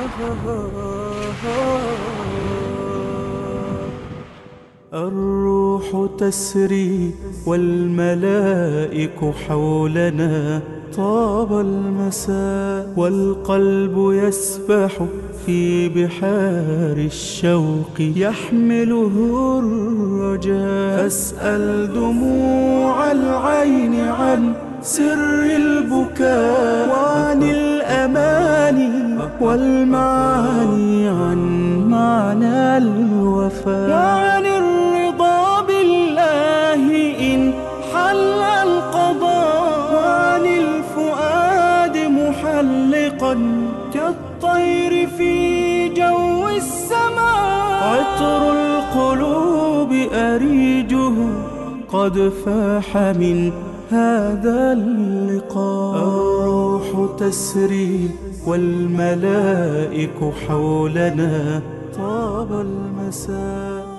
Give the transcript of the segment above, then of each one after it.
الروح تسري والملائك حولنا طاب المساء والقلب يسبح في بحار الشوق يحمله الرجاء أسأل دموع العين عن سر البكاء وعن الأماني والمعاني عن معنى الوفاء وعن الرضا بالله إن حل القضاء وعن الفؤاد محلقا كالطير في جو السماء عطر القلوب أريجه قد فاح من هذا اللقاء الروح تسري والملائك حولنا طاب المساء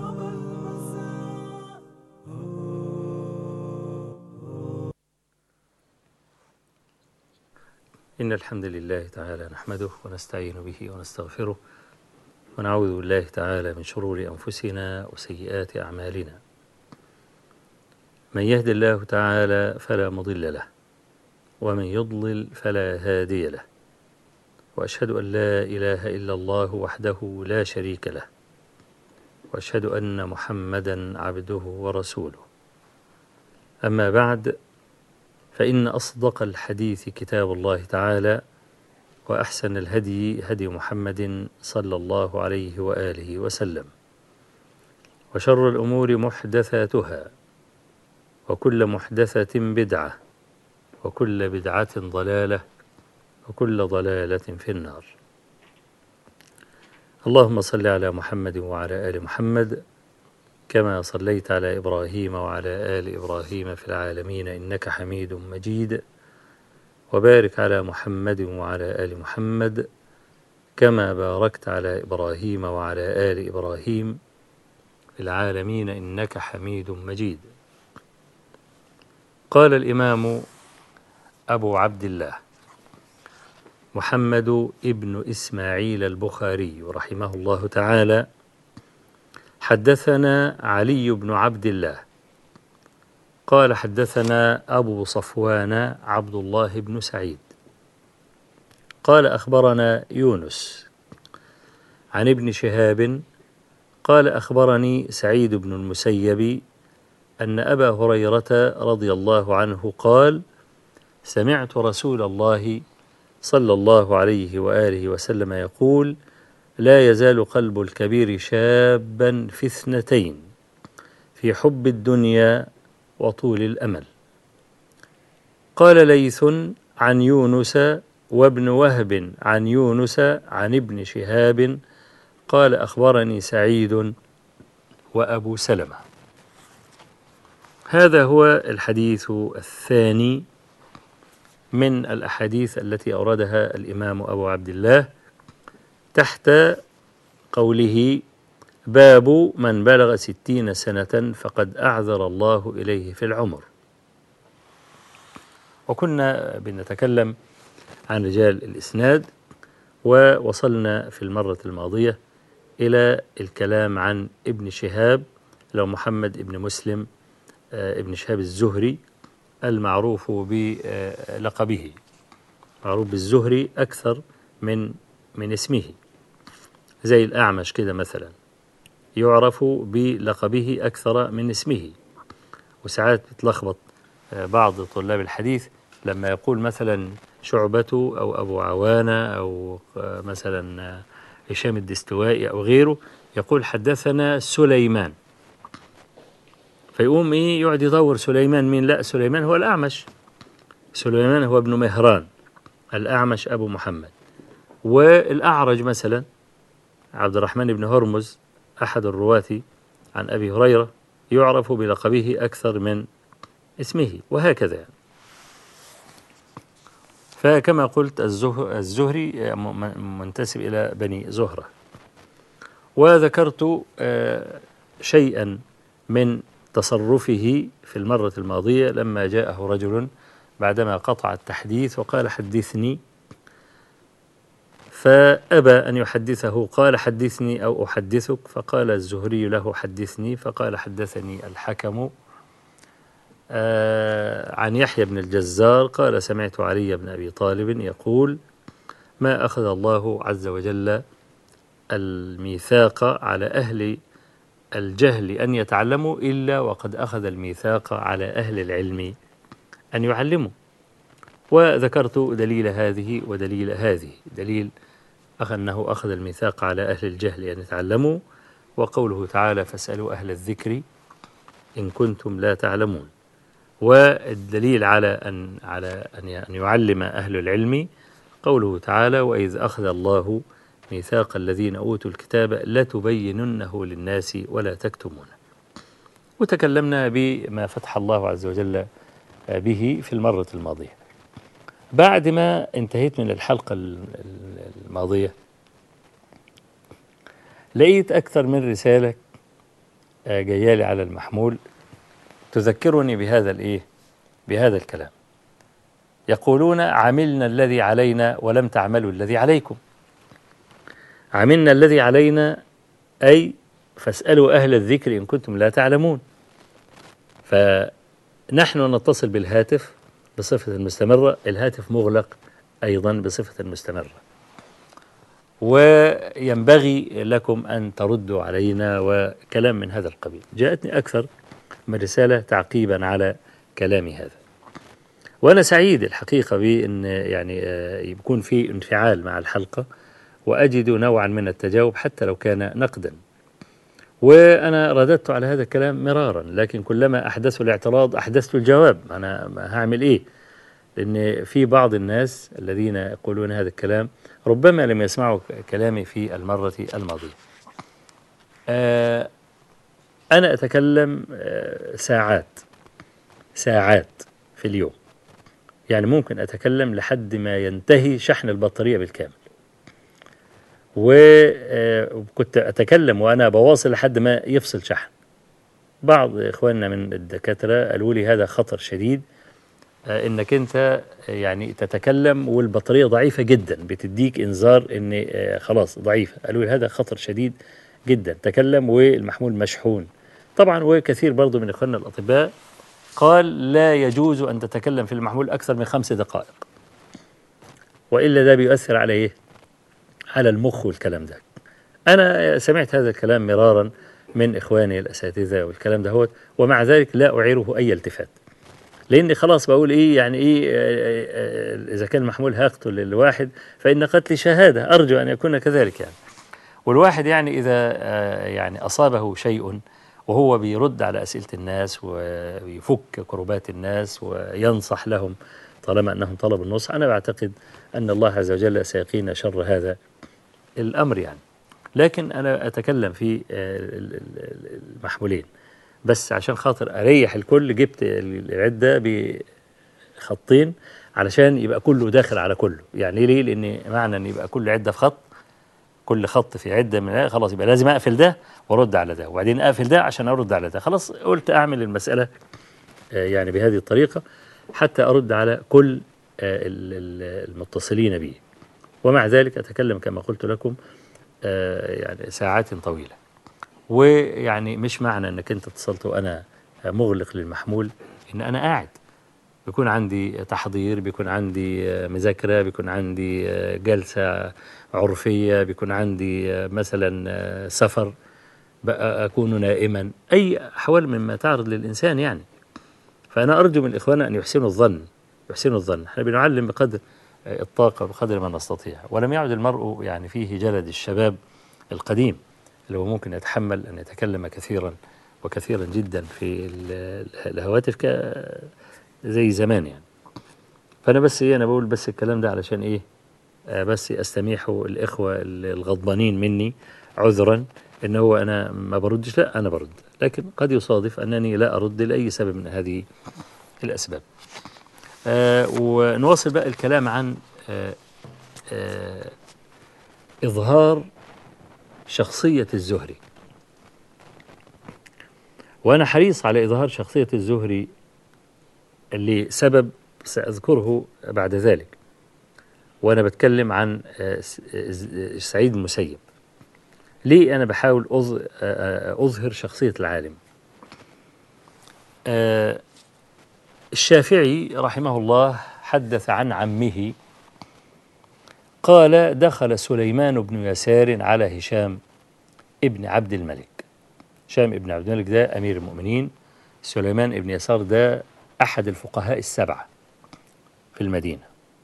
إن الحمد لله تعالى نحمده ونستعين به ونستغفره ونعوذ بالله تعالى من شرور أنفسنا وسيئات أعمالنا من يهد الله تعالى فلا مضل له ومن يضلل فلا هادي له وأشهد أن لا إله إلا الله وحده لا شريك له وأشهد أن محمدا عبده ورسوله أما بعد فإن أصدق الحديث كتاب الله تعالى وأحسن الهدي هدي محمد صلى الله عليه وآله وسلم وشر الأمور محدثاتها وكل محدثة بدعة وكل بدعة ضلالة وكل ضلالة في النار اللهم صل على محمد وعلى آل محمد كما صليت على إبراهيم وعلى آل إبراهيم في العالمين إنك حميد مجيد وبارك على محمد وعلى آل محمد كما باركت على إبراهيم وعلى آل إبراهيم في العالمين إنك حميد مجيد قال الإمام أبو عبد الله محمد ابن إسماعيل البخاري رحمه الله تعالى حدثنا علي بن عبد الله قال حدثنا أبو صفوان عبد الله بن سعيد قال أخبرنا يونس عن ابن شهاب قال أخبرني سعيد بن المسيب أن أبا هريرة رضي الله عنه قال سمعت رسول الله صلى الله عليه وآله وسلم يقول لا يزال قلب الكبير شابا في اثنتين في حب الدنيا وطول الأمل قال ليث عن يونس وابن وهب عن يونس عن ابن شهاب قال أخبرني سعيد وأبو سلمة هذا هو الحديث الثاني من الأحاديث التي أوردها الإمام أبو عبد الله تحت قوله باب من بلغ ستين سنة فقد أعذر الله إليه في العمر وكنا بنتكلم عن رجال الإسناد ووصلنا في المرة الماضية إلى الكلام عن ابن شهاب لو محمد ابن مسلم ابن شهاب الزهري المعروف بلقبه معروف بالزهري أكثر من من اسمه زي الأعمش كده مثلا يعرف بلقبه أكثر من اسمه وساعات بتلخبط بعض طلاب الحديث لما يقول مثلا شعبة أو أبو عوانة أو مثلا هشام الدستوائي أو غيره يقول حدثنا سليمان فيقوم إيه يقعد يدور سليمان مين لا سليمان هو الأعمش سليمان هو ابن مهران الأعمش أبو محمد والأعرج مثلا عبد الرحمن بن هرمز أحد الرواة عن أبي هريرة يعرف بلقبه أكثر من اسمه وهكذا يعني. فكما قلت الزهري منتسب إلى بني زهرة وذكرت شيئا من تصرفه في المرة الماضية لما جاءه رجل بعدما قطع التحديث وقال حدثني فأبى أن يحدثه قال حدثني أو أحدثك فقال الزهري له حدثني فقال حدثني الحكم آه عن يحيى بن الجزار قال سمعت علي بن أبي طالب يقول ما أخذ الله عز وجل الميثاق على أهل الجهل أن يتعلموا إلا وقد أخذ الميثاق على أهل العلم أن يعلموا وذكرت دليل هذه ودليل هذه دليل أخ أنه أخذ الميثاق على أهل الجهل أن يتعلموا وقوله تعالى فاسألوا أهل الذكر إن كنتم لا تعلمون والدليل على أن على أن يعلم أهل العلم قوله تعالى وإذ أخذ الله ميثاق الذين أوتوا الكتاب لتبيننه للناس ولا تكتمونه وتكلمنا بما فتح الله عز وجل به في المرة الماضية بعد ما انتهيت من الحلقة الماضية لقيت أكثر من رسالة جايالي على المحمول تذكرني بهذا الإيه بهذا الكلام يقولون عملنا الذي علينا ولم تعملوا الذي عليكم عملنا الذي علينا أي فاسألوا أهل الذكر إن كنتم لا تعلمون فنحن نتصل بالهاتف بصفة مستمرة الهاتف مغلق أيضا بصفة مستمرة وينبغي لكم أن تردوا علينا وكلام من هذا القبيل جاءتني أكثر من رسالة تعقيبا على كلامي هذا وأنا سعيد الحقيقة بأن يعني يكون في انفعال مع الحلقة وأجد نوعا من التجاوب حتى لو كان نقدا وأنا رددت على هذا الكلام مرارا لكن كلما أحدثوا الاعتراض أحدثت الجواب أنا هعمل إيه لأن في بعض الناس الذين يقولون هذا الكلام ربما لم يسمعوا كلامي في المرة الماضية أنا أتكلم ساعات ساعات في اليوم يعني ممكن أتكلم لحد ما ينتهي شحن البطارية بالكامل وكنت أتكلم وأنا بواصل لحد ما يفصل شحن بعض إخواننا من الدكاترة قالوا لي هذا خطر شديد انك انت يعني تتكلم والبطاريه ضعيفه جدا بتديك انذار ان خلاص ضعيفه قالوا لي هذا خطر شديد جدا تكلم والمحمول مشحون طبعا وكثير برضو من اخواننا الاطباء قال لا يجوز ان تتكلم في المحمول اكثر من خمس دقائق والا ده بيؤثر على ايه على المخ والكلام ده انا سمعت هذا الكلام مرارا من اخواني الاساتذه والكلام ده هو ومع ذلك لا اعيره اي التفات لاني خلاص بقول ايه يعني ايه اذا كان محمول هقتل الواحد فان قتلي شهاده ارجو ان يكون كذلك يعني والواحد يعني اذا يعني اصابه شيء وهو بيرد على اسئله الناس ويفك كربات الناس وينصح لهم طالما انهم طلبوا النصح انا بعتقد ان الله عز وجل سيقينا شر هذا الامر يعني لكن انا اتكلم في المحمولين بس عشان خاطر اريح الكل جبت العده بخطين علشان يبقى كله داخل على كله يعني ليه لان معنى ان يبقى كل عده في خط كل خط في عده من خلاص يبقى لازم اقفل ده وارد على ده وبعدين اقفل ده عشان ارد على ده خلاص قلت اعمل المساله يعني بهذه الطريقه حتى ارد على كل المتصلين بي ومع ذلك اتكلم كما قلت لكم يعني ساعات طويله ويعني مش معنى انك انت اتصلت وانا مغلق للمحمول ان انا قاعد بيكون عندي تحضير بيكون عندي مذاكره بيكون عندي جلسه عرفيه بيكون عندي مثلا سفر بقى اكون نائما اي احوال مما تعرض للانسان يعني فانا ارجو من اخواننا ان يحسنوا الظن يحسنوا الظن احنا بنعلم بقدر الطاقه بقدر ما نستطيع ولم يعد المرء يعني فيه جلد الشباب القديم اللي هو ممكن يتحمل أن يتكلم كثيرا وكثيرا جدا في الهواتف ك زي زمان يعني فأنا بس إيه أنا بقول بس الكلام ده علشان إيه آه بس أستميح الإخوة الغضبانين مني عذرا إن هو أنا ما بردش لا أنا برد لكن قد يصادف أنني لا أرد لأي سبب من هذه الأسباب آه ونواصل بقى الكلام عن آه آه إظهار شخصية الزهري وأنا حريص على إظهار شخصية الزهري لسبب سأذكره بعد ذلك وأنا بتكلم عن آه، س- آه، سعيد المسيب ليه أنا بحاول أظ- آه، آه، أظهر شخصية العالم آه، الشافعي رحمه الله حدث عن عمه قال دخل سليمان بن يسار على هشام ابن عبد الملك هشام ابن عبد الملك ده أمير المؤمنين سليمان ابن يسار ده أحد الفقهاء السبعة في المدينة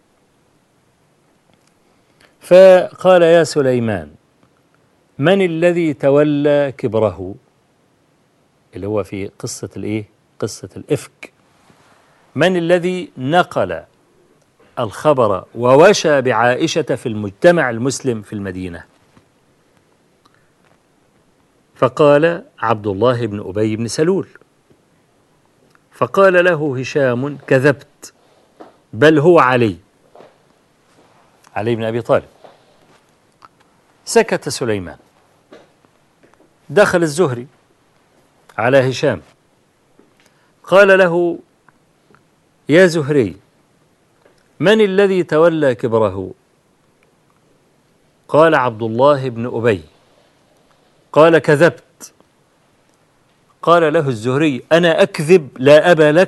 فقال يا سليمان من الذي تولى كبره اللي هو في قصة الإيه قصة الإفك من الذي نقل الخبر ووشى بعائشة في المجتمع المسلم في المدينة فقال عبد الله بن أبي بن سلول فقال له هشام كذبت بل هو علي علي بن أبي طالب سكت سليمان دخل الزهري على هشام قال له يا زهري من الذي تولى كبره قال عبد الله بن أبي قال كذبت قال له الزهري أنا أكذب لا أبا لك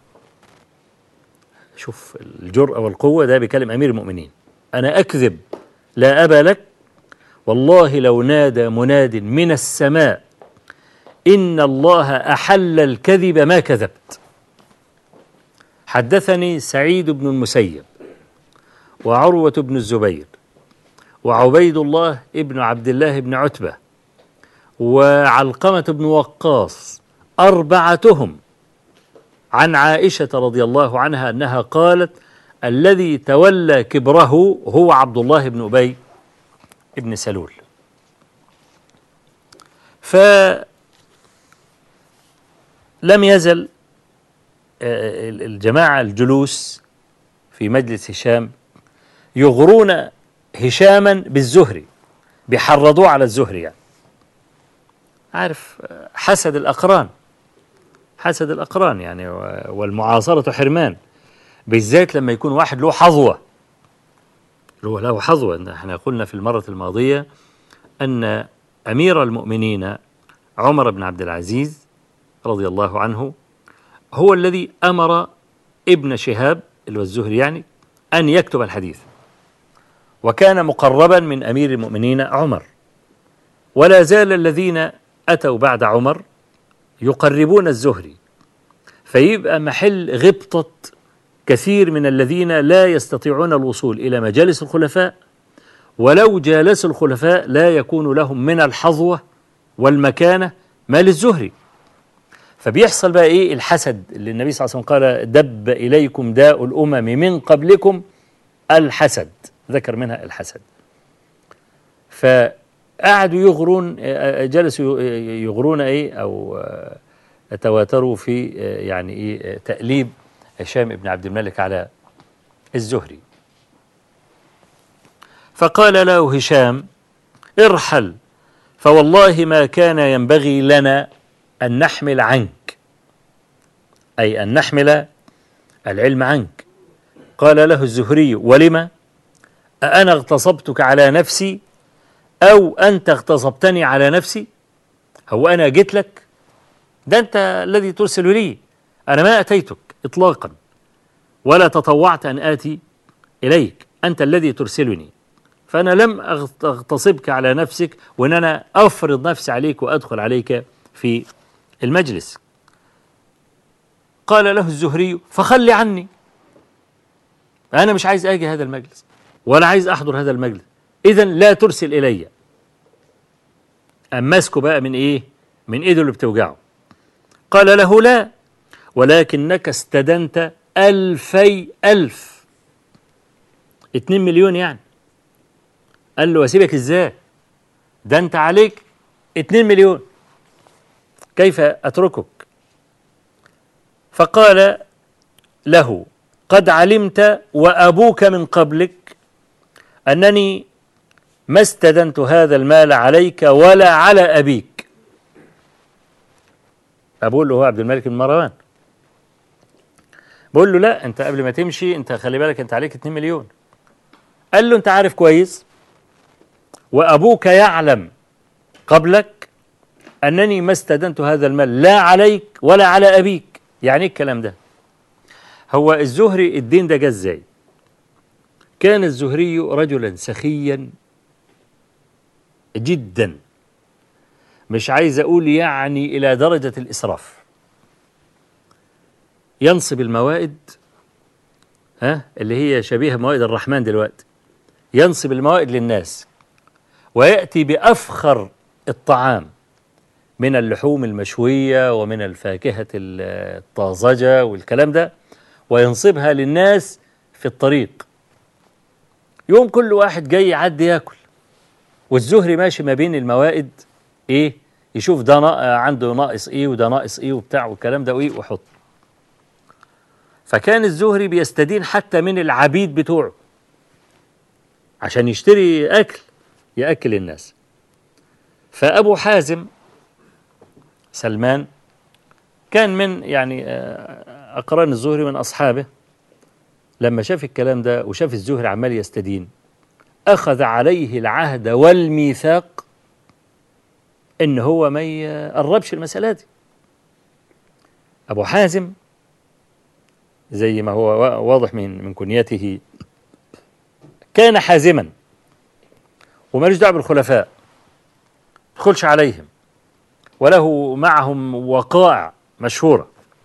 شوف الجرأة والقوة ده بيكلم أمير المؤمنين أنا أكذب لا أبا لك والله لو نادى مناد من السماء إن الله أحل الكذب ما كذبت حدثني سعيد بن المسيب وعروة بن الزبير وعبيد الله ابن عبد الله بن عتبة وعلقمة بن وقاص أربعتهم عن عائشة رضي الله عنها أنها قالت الذي تولى كبره هو عبد الله بن أبي ابن سلول فلم يزل آه، الجماعة الجلوس في مجلس هشام يغرون هشاما بالزهري بيحرضوه على الزهري يعني عارف آه، حسد الأقران حسد الأقران يعني و- والمعاصرة حرمان بالذات لما يكون واحد له حظوة له له حظوة إن احنا قلنا في المرة الماضية أن أمير المؤمنين عمر بن عبد العزيز رضي الله عنه هو الذي أمر ابن شهاب اللي هو الزهري يعني أن يكتب الحديث وكان مقربا من أمير المؤمنين عمر ولا زال الذين أتوا بعد عمر يقربون الزهري فيبقى محل غبطة كثير من الذين لا يستطيعون الوصول إلى مجالس الخلفاء ولو جالسوا الخلفاء لا يكون لهم من الحظوة والمكانة ما للزهري فبيحصل بقى ايه الحسد اللي النبي صلى الله عليه وسلم قال دب اليكم داء الامم من قبلكم الحسد ذكر منها الحسد فقعدوا يغرون آه، جلسوا يغرون ايه او آه، تواتروا في آه، يعني ايه آه، تأليب هشام بن عبد الملك على الزهري فقال له هشام ارحل فوالله ما كان ينبغي لنا أن نحمل عنك أي أن نحمل العلم عنك قال له الزهري ولم أأنا اغتصبتك على نفسي أو أنت اغتصبتني على نفسي هو أنا جيت لك ده أنت الذي ترسل لي أنا ما أتيتك إطلاقا ولا تطوعت أن آتي إليك أنت الذي ترسلني فأنا لم أغت- أغتصبك على نفسك وأن أنا أفرض نفسي عليك وأدخل عليك في المجلس قال له الزهري فخل عني أنا مش عايز أجي هذا المجلس ولا عايز أحضر هذا المجلس إذا لا ترسل إلي أم ماسكه بقى من إيه من إيده اللي بتوجعه قال له لا ولكنك استدنت ألفي ألف اتنين مليون يعني قال له واسيبك ازاي ده انت عليك اتنين مليون كيف اتركك فقال له قد علمت وابوك من قبلك انني ما استدنت هذا المال عليك ولا على ابيك ابوه اللي هو عبد الملك بن مروان بقول له لا انت قبل ما تمشي انت خلي بالك انت عليك 2 مليون قال له أنت عارف كويس وأبوك يعلم قبلك أنني ما استدنت هذا المال لا عليك ولا على أبيك يعني إيه الكلام ده هو الزهري الدين ده جه ازاي كان الزهري رجلا سخيا جدا مش عايز أقول يعني إلى درجة الإسراف ينصب الموائد ها اللي هي شبيهة موائد الرحمن دلوقتي ينصب الموائد للناس ويأتي بأفخر الطعام من اللحوم المشوية ومن الفاكهة الطازجة والكلام ده وينصبها للناس في الطريق يوم كل واحد جاي يعدي ياكل والزهري ماشي ما بين الموائد ايه يشوف ده نا- عنده ناقص ايه وده ناقص ايه وبتاع والكلام ده وايه ويحط فكان الزهري بيستدين حتى من العبيد بتوعه عشان يشتري اكل ياكل الناس فابو حازم سلمان كان من يعني آه، اقران الزهري من اصحابه لما شاف الكلام ده وشاف الزهري عمال يستدين اخذ عليه العهد والميثاق ان هو ما يقربش المساله دي ابو حازم زي ما هو وا- واضح من من كنيته كان حازما ومالوش دعوه بالخلفاء ما يدخلش عليهم وله معهم وقائع مشهوره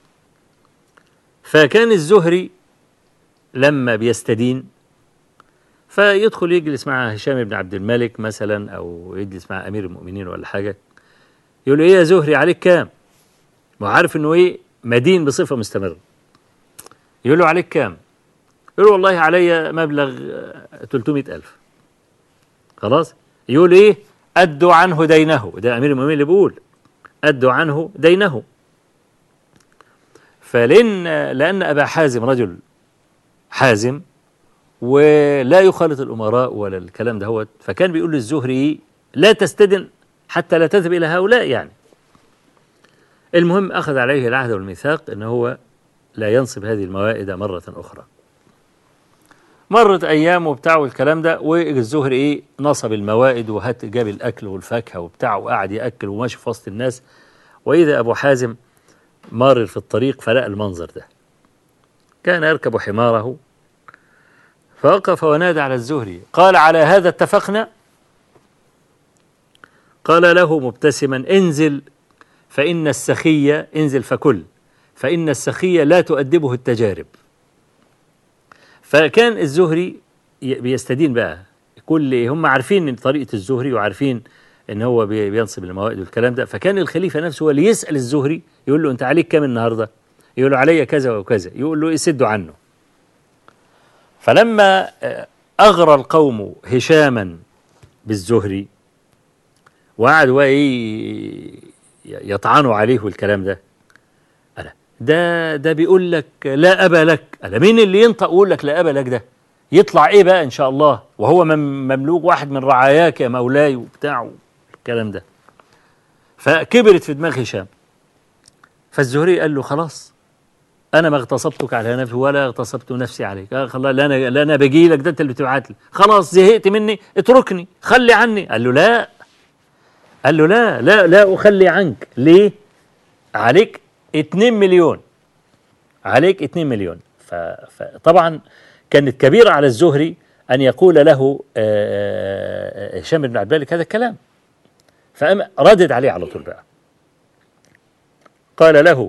فكان الزهري لما بيستدين فيدخل يجلس مع هشام بن عبد الملك مثلا او يجلس مع امير المؤمنين ولا حاجه يقول له ايه يا زهري عليك كام؟ ما هو عارف انه ايه مدين بصفه مستمره يقول له عليك كام؟ يقول له والله علي مبلغ آه، 300000 خلاص؟ يقول ايه؟ أدوا عنه دينه ده أمير المؤمنين اللي بيقول أدوا عنه دينه فلأن لأن أبا حازم رجل حازم ولا يخالط الأمراء ولا الكلام ده هو فكان بيقول للزهري لا تستدن حتى لا تذهب إلى هؤلاء يعني المهم أخذ عليه العهد والميثاق أنه هو لا ينصب هذه الموائد مرة أخرى مرت أيام وبتاع والكلام ده والزهري إيه نصب الموائد وهات جاب الأكل والفاكهة وبتاع وقعد يأكل وماشي في وسط الناس وإذا أبو حازم مار في الطريق فلقى المنظر ده كان يركب حماره فوقف ونادى على الزهري قال على هذا اتفقنا قال له مبتسما انزل فإن السخي انزل فكل فإن السخي لا تؤدبه التجارب فكان الزهري ي- بيستدين بقى كل هم عارفين إن طريقة الزهري وعارفين ان هو بي- بينصب الموائد والكلام ده فكان الخليفة نفسه هو اللي يسأل الزهري يقول له انت عليك كام النهارده يقول له علي كذا وكذا يقول له يسدوا عنه فلما آه، أغرى القوم هشاما بالزهري وقعدوا بقى ايه يطعنوا عليه والكلام ده ألا ده ده بيقول لك لا أبا لك ألا مين اللي ينطق ويقول لك لا أبا لك ده يطلع ايه بقى ان شاء الله وهو مم- مملوك واحد من رعاياك يا مولاي وبتاع الكلام ده فكبرت في دماغ هشام فالزهري قال له خلاص انا ما اغتصبتك على نفسي ولا اغتصبت نفسي عليك آه خلاص لا انا لا انا باجي لك ده انت اللي بتبعت لي خلاص زهقت مني اتركني خلي عني قال له لا قال له لا لا لا اخلي عنك ليه عليك 2 مليون عليك 2 مليون ف- فطبعا كانت كبيرة على الزهري أن يقول له آه، آه، هشام بن عبد الملك هذا الكلام فأم ردد عليه على طول بقى قال له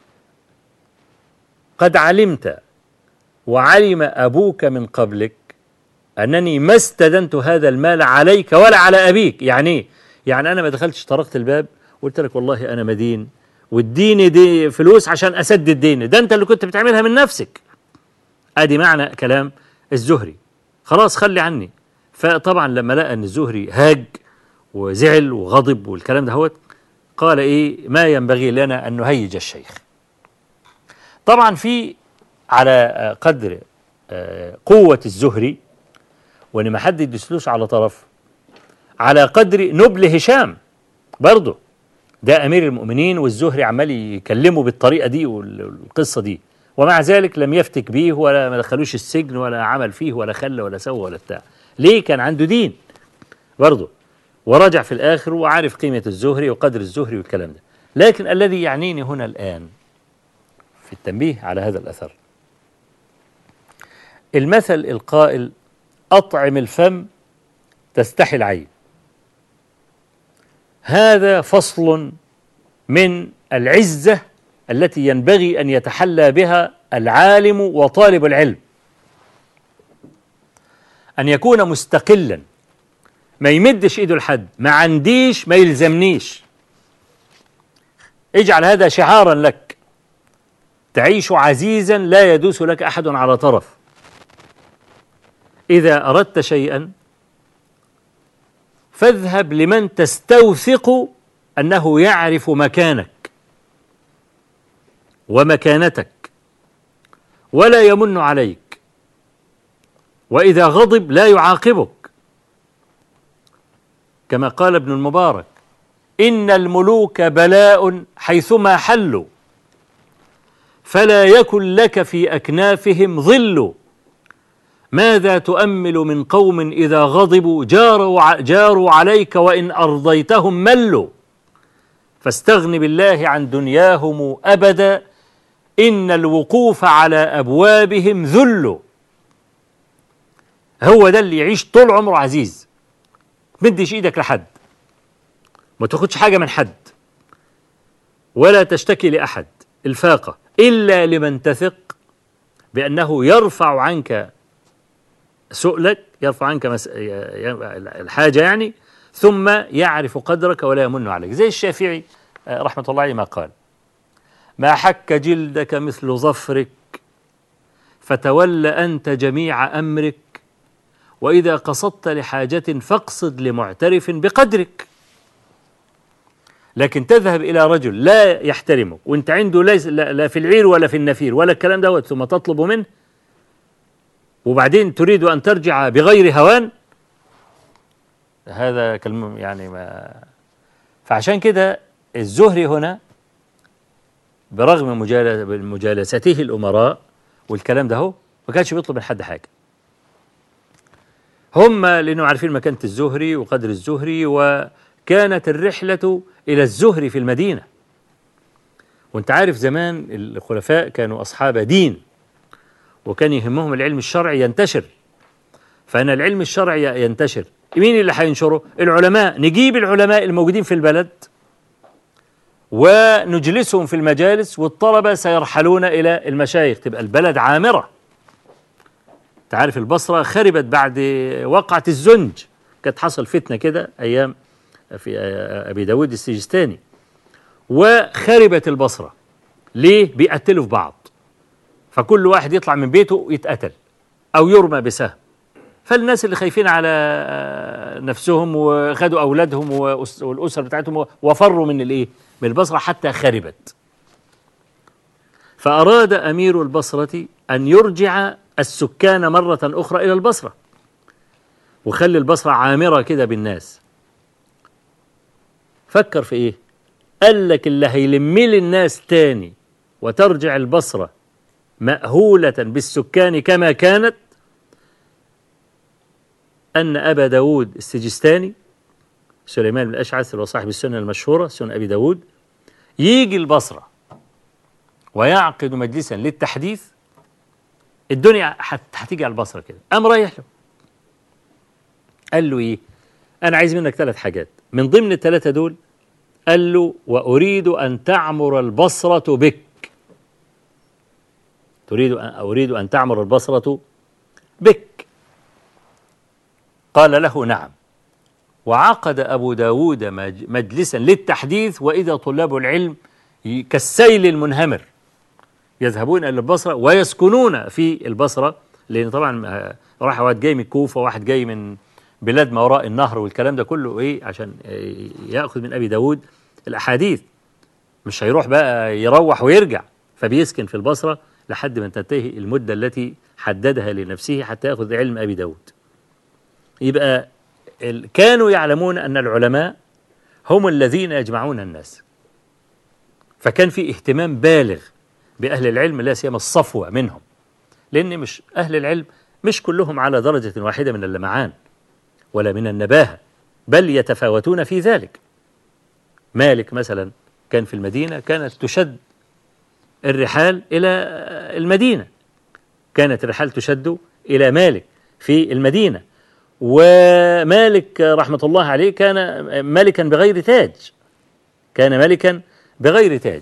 قد علمت وعلم أبوك من قبلك أنني ما استدنت هذا المال عليك ولا على أبيك يعني إيه؟ يعني أنا ما دخلتش طرقت الباب وقلت لك والله أنا مدين واديني دي فلوس عشان أسدد ديني ده أنت اللي كنت بتعملها من نفسك ادي معنى كلام الزهري خلاص خلي عني فطبعا لما لقى ان الزهري هاج وزعل وغضب والكلام ده هوت قال ايه ما ينبغي لنا ان نهيج الشيخ طبعا في على آه، قدر آه، قوة الزهري وان ما حد يدسلوش على طرف على قدر نبل هشام برضه ده امير المؤمنين والزهري عمال يكلمه بالطريقه دي وال- والقصه دي ومع ذلك لم يفتك بيه ولا ما دخلوش السجن ولا عمل فيه ولا خلى ولا سوى ولا بتاع ليه كان عنده دين برضه ورجع في الآخر وعارف قيمة الزهري وقدر الزهري والكلام ده لكن الذي يعنيني هنا الآن في التنبيه على هذا الأثر المثل القائل أطعم الفم تستحي العين هذا فصل من العزة التي ينبغي أن يتحلى بها العالم وطالب العلم أن يكون مستقلا ما يمدش إيده لحد ما عنديش ما يلزمنيش اجعل هذا شعارا لك تعيش عزيزا لا يدوس لك أحد على طرف إذا أردت شيئا فاذهب لمن تستوثق أنه يعرف مكانك ومكانتك ولا يمن عليك وإذا غضب لا يعاقبك كما قال ابن المبارك إن الملوك بلاء حيثما حلوا فلا يكن لك في أكنافهم ظل ماذا تؤمل من قوم إذا غضبوا جاروا, جاروا عليك وإن أرضيتهم ملوا فاستغن بالله عن دنياهم أبدا إن الوقوف على أبوابهم ذل هو ده اللي يعيش طول عمره عزيز مدش إيدك لحد ما تاخدش حاجة من حد ولا تشتكي لأحد الفاقة إلا لمن تثق بأنه يرفع عنك سؤلك يرفع عنك مس... الحاجة يعني ثم يعرف قدرك ولا يمن عليك زي الشافعي رحمة الله عليه ما قال ما حك جلدك مثل ظفرك فتول أنت جميع أمرك وإذا قصدت لحاجة فاقصد لمعترف بقدرك لكن تذهب إلى رجل لا يحترمك وأنت عنده ليس لا في العير ولا في النفير ولا الكلام دوت ثم تطلب منه وبعدين تريد أن ترجع بغير هوان هذا كلمة يعني ما فعشان كده الزهري هنا برغم مجالسته الأمراء والكلام ده هو ما كانش بيطلب من حد حاجة هم لأنه عارفين مكانة الزهري وقدر الزهري وكانت الرحلة إلى الزهري في المدينة وانت عارف زمان الخلفاء كانوا أصحاب دين وكان يهمهم العلم الشرعي ينتشر فأنا العلم الشرعي ينتشر مين اللي هينشره العلماء نجيب العلماء الموجودين في البلد ونجلسهم في المجالس والطلبة سيرحلون إلى المشايخ تبقى البلد عامرة تعرف البصرة خربت بعد وقعة الزنج كانت حصل فتنة كده أيام في أبي داود السجستاني وخربت البصرة ليه؟ بيقتلوا في بعض فكل واحد يطلع من بيته يتقتل أو يرمى بسهم فالناس اللي خايفين على نفسهم وخدوا أولادهم والأسر بتاعتهم وفروا من الإيه؟ من البصرة حتى خربت فأراد أمير البصرة أن يرجع السكان مرة أخرى إلى البصرة وخلي البصرة عامرة كده بالناس فكر في إيه قال لك اللي هيلم لي الناس تاني وترجع البصرة مأهولة بالسكان كما كانت أن أبا داود السجستاني سليمان بن الأشعث اللي هو صاحب السنة المشهورة سنة أبي داود يجي البصرة ويعقد مجلسا للتحديث الدنيا هتيجي على البصرة كده قام رايح له قال له إيه أنا عايز منك ثلاث حاجات من ضمن الثلاثة دول قال له وأريد أن تعمر البصرة بك تريد أن أريد أن تعمر البصرة بك قال له نعم وعقد أبو داود مجلسا للتحديث وإذا طلاب العلم كالسيل المنهمر يذهبون إلى البصرة ويسكنون في البصرة لأن طبعا راح واحد جاي من الكوفة وواحد جاي من بلاد ما وراء النهر والكلام ده كله إيه عشان يأخذ من أبي داود الأحاديث مش هيروح بقى يروح ويرجع فبيسكن في البصرة لحد ما تنتهي المدة التي حددها لنفسه حتى يأخذ علم أبي داود يبقى كانوا يعلمون أن العلماء هم الذين يجمعون الناس فكان في اهتمام بالغ بأهل العلم لا سيما الصفوة منهم لأن مش أهل العلم مش كلهم على درجة واحدة من اللمعان ولا من النباهة بل يتفاوتون في ذلك مالك مثلا كان في المدينة كانت تشد الرحال إلى المدينة كانت الرحال تشد إلى مالك في المدينة ومالك رحمة الله عليه كان ملكا بغير تاج كان ملكا بغير تاج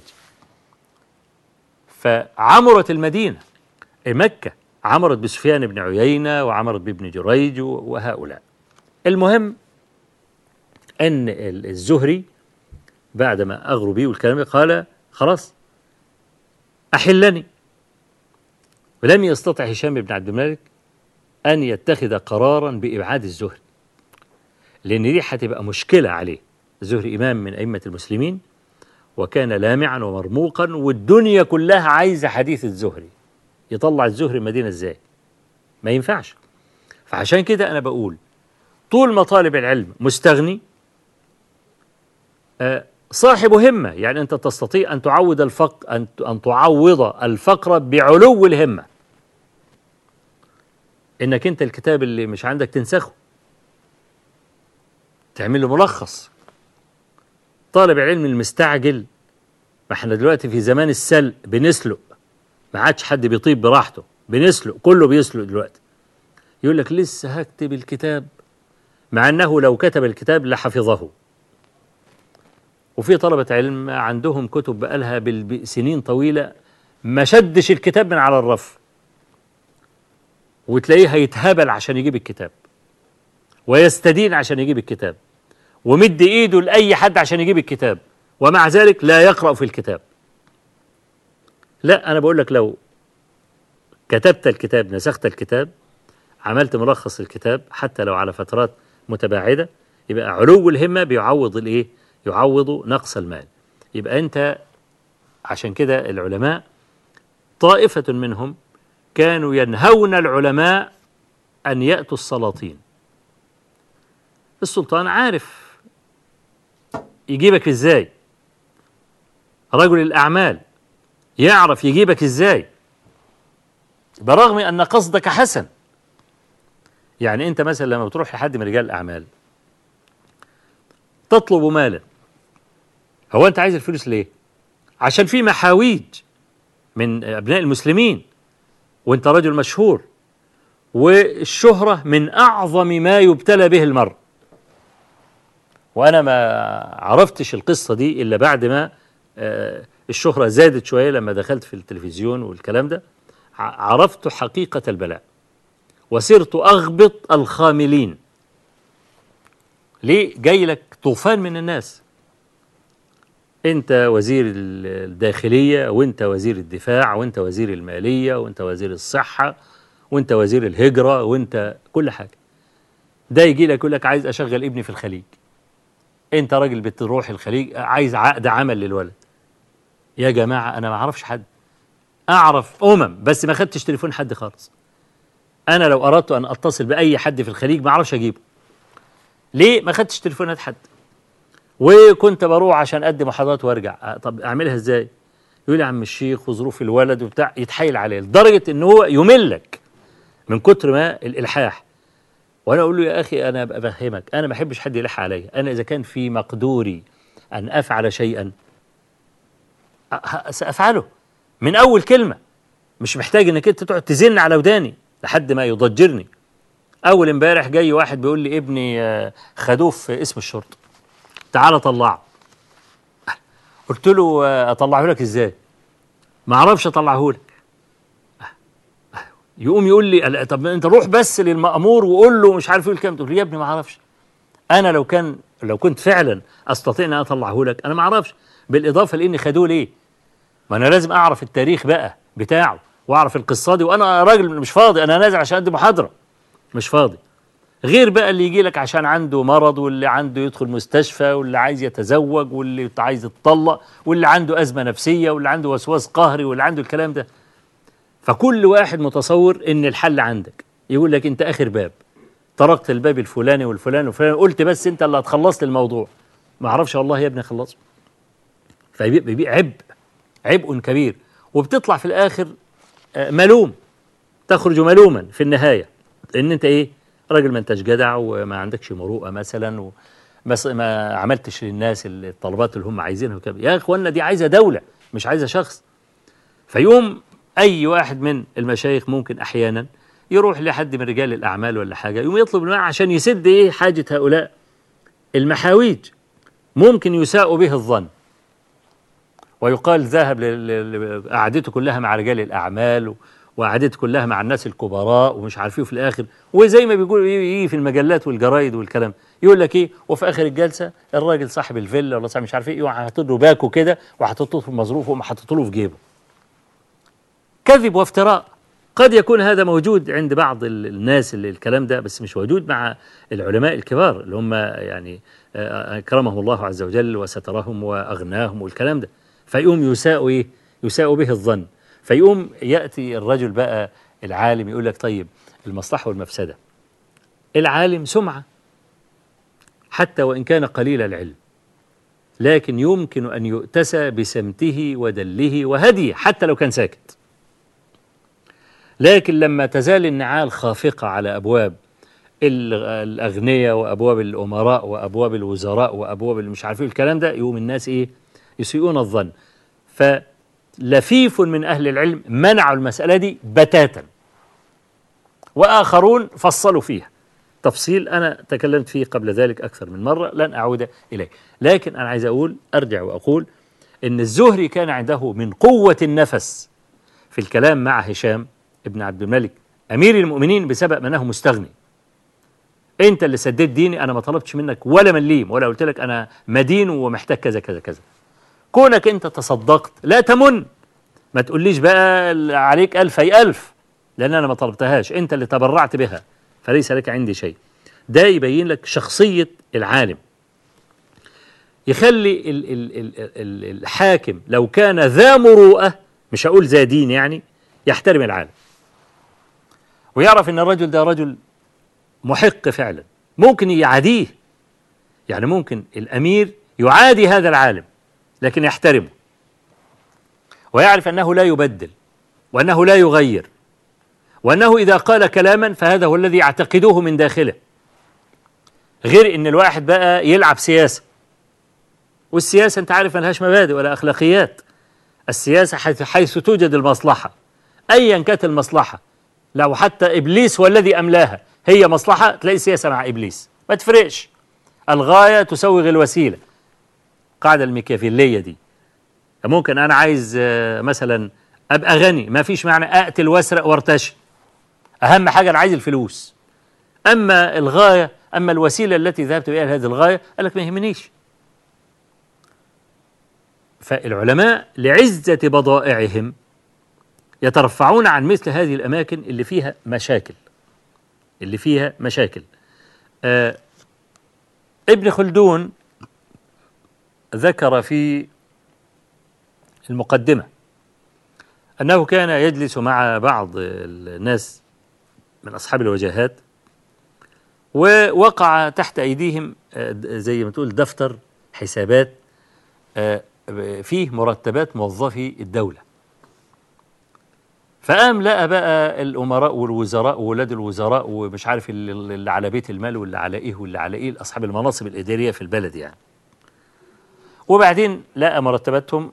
فعمرت المدينة مكة عمرت بسفيان بن عيينة وعمرت بابن جريج وهؤلاء المهم أن الزهري بعدما أغروا بي والكلام قال خلاص أحلني ولم يستطع هشام بن عبد الملك أن يتخذ قرارا بإبعاد الزهري لأن دي هتبقى مشكلة عليه الزهري إمام من أئمة المسلمين وكان لامعا ومرموقا والدنيا كلها عايزة حديث الزهري يطلع الزهري المدينة ازاي ما ينفعش فعشان كده أنا بقول طول ما طالب العلم مستغني آه، صاحب همة يعني أنت تستطيع أن تعود الفق أن أن تعوض الفقر بعلو الهمة إنك أنت الكتاب اللي مش عندك تنسخه تعمل له ملخص طالب العلم المستعجل ما احنا دلوقتي في زمان السل بنسلق ما عادش حد بيطيب براحته بنسلق كله بيسلق دلوقتي يقول لك لسه هكتب الكتاب مع انه لو كتب الكتاب لحفظه وفي طلبة علم عندهم كتب بقالها سنين طويلة ما شدش الكتاب من على الرف وتلاقيه هيتهبل عشان يجيب الكتاب ويستدين عشان يجيب الكتاب ومد ايده لاي حد عشان يجيب الكتاب ومع ذلك لا يقرأ في الكتاب لا انا بقول لك لو كتبت الكتاب نسخت الكتاب عملت ملخص الكتاب حتى لو على فترات متباعدة يبقى علو الهمة بيعوض الايه يعوض نقص المال يبقى انت عشان كده العلماء طائفة منهم كانوا ينهون العلماء أن يأتوا السلاطين السلطان عارف يجيبك ازاي رجل الأعمال يعرف يجيبك ازاي برغم أن قصدك حسن يعني أنت مثلا لما بتروح لحد من رجال الأعمال تطلب مالا هو أنت عايز الفلوس ليه؟ عشان في محاويج من أبناء المسلمين وأنت رجل مشهور والشهرة من أعظم ما يبتلى به المرء وأنا ما عرفتش القصة دي إلا بعد ما آه، الشهرة زادت شوية لما دخلت في التلفزيون والكلام ده عرفت حقيقة البلاء وصرت أغبط الخاملين ليه جاي لك طوفان من الناس انت وزير الداخلية وانت وزير الدفاع وانت وزير المالية وانت وزير الصحة وانت وزير الهجرة وانت كل حاجة ده يجي لك يقول لك عايز اشغل ابني في الخليج انت راجل بتروح الخليج عايز عقد عمل للولد يا جماعة انا ما اعرفش حد اعرف امم بس ما خدتش تليفون حد خالص انا لو اردت ان اتصل باي حد في الخليج ما اعرفش اجيبه ليه ما خدتش تليفونات حد وكنت بروح عشان ادي محاضرات وارجع أه، طب اعملها ازاي يقول يا عم الشيخ وظروف الولد وبتاع يتحايل عليه لدرجه ان هو يملك من كتر ما الالحاح وانا اقول له يا اخي انا بفهمك انا ما احبش حد يلح عليا انا اذا كان في مقدوري ان افعل شيئا سافعله من اول كلمه مش محتاج انك انت تقعد تزن على وداني لحد ما يضجرني اول امبارح جاي واحد بيقول لي ابني آه، خدوه في اسم الشرطه تعالى طلعه قلت له آه، اطلعه لك ازاي ما اعرفش اطلعه لك يقوم يقول لي طب انت روح بس للمأمور وقول له مش عارف ايه الكلام تقول يا ابني ما اعرفش انا لو كان لو كنت فعلا استطيع ان اطلعه لك انا ما اعرفش بالاضافه لاني خدوه ليه ما انا لازم اعرف التاريخ بقى بتاعه واعرف القصه دي وانا راجل مش فاضي انا نازل عشان ادي محاضره مش فاضي غير بقى اللي يجي لك عشان عنده مرض واللي عنده يدخل مستشفى واللي عايز يتزوج واللي عايز يتطلق واللي عنده أزمة نفسية واللي عنده وسواس قهري واللي عنده الكلام ده فكل واحد متصور ان الحل عندك يقول لك انت اخر باب طرقت الباب الفلاني والفلاني والفلاني قلت بس انت اللي هتخلص لي الموضوع ما اعرفش والله يا ابني خلصه فبيبقى عبء عبء كبير وبتطلع في الآخر آه، ملوم تخرج ملوما في النهاية لأن أنت إيه راجل ما أنتش جدع وما عندكش مروءة مثلا و بس ما عملتش للناس الطلبات اللي هم عايزينها وكده يا اخوانا دي عايزه دوله مش عايزه شخص فيقوم اي واحد من المشايخ ممكن احيانا يروح لحد من رجال الاعمال ولا حاجه يقوم يطلب الماء عشان يسد ايه حاجه هؤلاء المحاويج ممكن يساء به الظن ويقال ذهب ل- ل- لقعدته كلها مع رجال الاعمال و- وقعدته كلها مع الناس الكبراء ومش عارف ايه في الاخر وزي ما بيقول يجي في المجلات والجرايد والكلام يقول لك ايه وفي اخر الجلسه الراجل صاحب الفيلا ولا صاحب مش عارف ايه يقوم حاطط له باكو كده وحاطط له في المظروف وقوم حاطط له في جيبه كذب وافتراء قد يكون هذا موجود عند بعض ال- الناس اللي الكلام ده بس مش موجود مع العلماء الكبار اللي هم يعني آه، اكرمهم الله عز وجل وسترهم واغناهم والكلام ده فيقوم يساء ايه؟ يساء به الظن فيقوم ياتي الرجل بقى العالم يقول لك طيب المصلحه والمفسده العالم سمعه حتى وان كان قليل العلم لكن يمكن ان يؤتسى بسمته ودله وهديه حتى لو كان ساكت لكن لما تزال النعال خافقة على أبواب ال- الأغنياء وأبواب الأمراء وأبواب الوزراء وأبواب اللي مش عارفين الكلام ده يقوم الناس إيه يسيئون الظن فلفيف من أهل العلم منعوا المسألة دي بتاتا وآخرون فصلوا فيها تفصيل أنا تكلمت فيه قبل ذلك أكثر من مرة لن أعود إليه لكن أنا عايز أقول أرجع وأقول إن الزهري كان عنده من قوة النفس في الكلام مع هشام ابن عبد الملك امير المؤمنين بسبب انه مستغني انت اللي سددت ديني انا ما طلبتش منك ولا مليم ولا قلت لك انا مدين ومحتاج كذا كذا كذا كونك انت تصدقت لا تمن ما تقوليش بقى عليك الف اي الف لان انا ما طلبتهاش انت اللي تبرعت بها فليس لك عندي شيء ده يبين لك شخصيه العالم يخلي ال ال ال ال الحاكم لو كان ذا مروءه مش هقول ذا دين يعني يحترم العالم ويعرف ان الرجل ده رجل محق فعلا ممكن يعاديه يعني ممكن الامير يعادي هذا العالم لكن يحترمه ويعرف انه لا يبدل وانه لا يغير وانه اذا قال كلاما فهذا هو الذي يعتقدوه من داخله غير ان الواحد بقى يلعب سياسه والسياسه انت عارف ملهاش مبادئ ولا اخلاقيات السياسه حيث, حيث توجد المصلحه ايا كانت المصلحه لو حتى ابليس هو الذي املاها هي مصلحه تلاقي سياسه مع ابليس ما تفرقش الغايه تسوغ الوسيله القاعده الميكافيليه دي ممكن انا عايز آه، مثلا ابقى غني ما فيش معنى اقتل واسرق وارتشي اهم حاجه انا عايز الفلوس اما الغايه اما الوسيله التي ذهبت بها لهذه الغايه قال لك ما يهمنيش فالعلماء لعزه بضائعهم يترفعون عن مثل هذه الاماكن اللي فيها مشاكل اللي فيها مشاكل آه ابن خلدون ذكر في المقدمه انه كان يجلس مع بعض الناس من اصحاب الوجاهات ووقع تحت ايديهم آه، زي ما تقول دفتر حسابات آه، فيه مرتبات موظفي الدوله فقام لقى بقى الامراء والوزراء وولاد الوزراء ومش عارف اللي اللي على بيت المال واللي على ايه واللي على ايه اصحاب المناصب الاداريه في البلد يعني وبعدين لقى مرتباتهم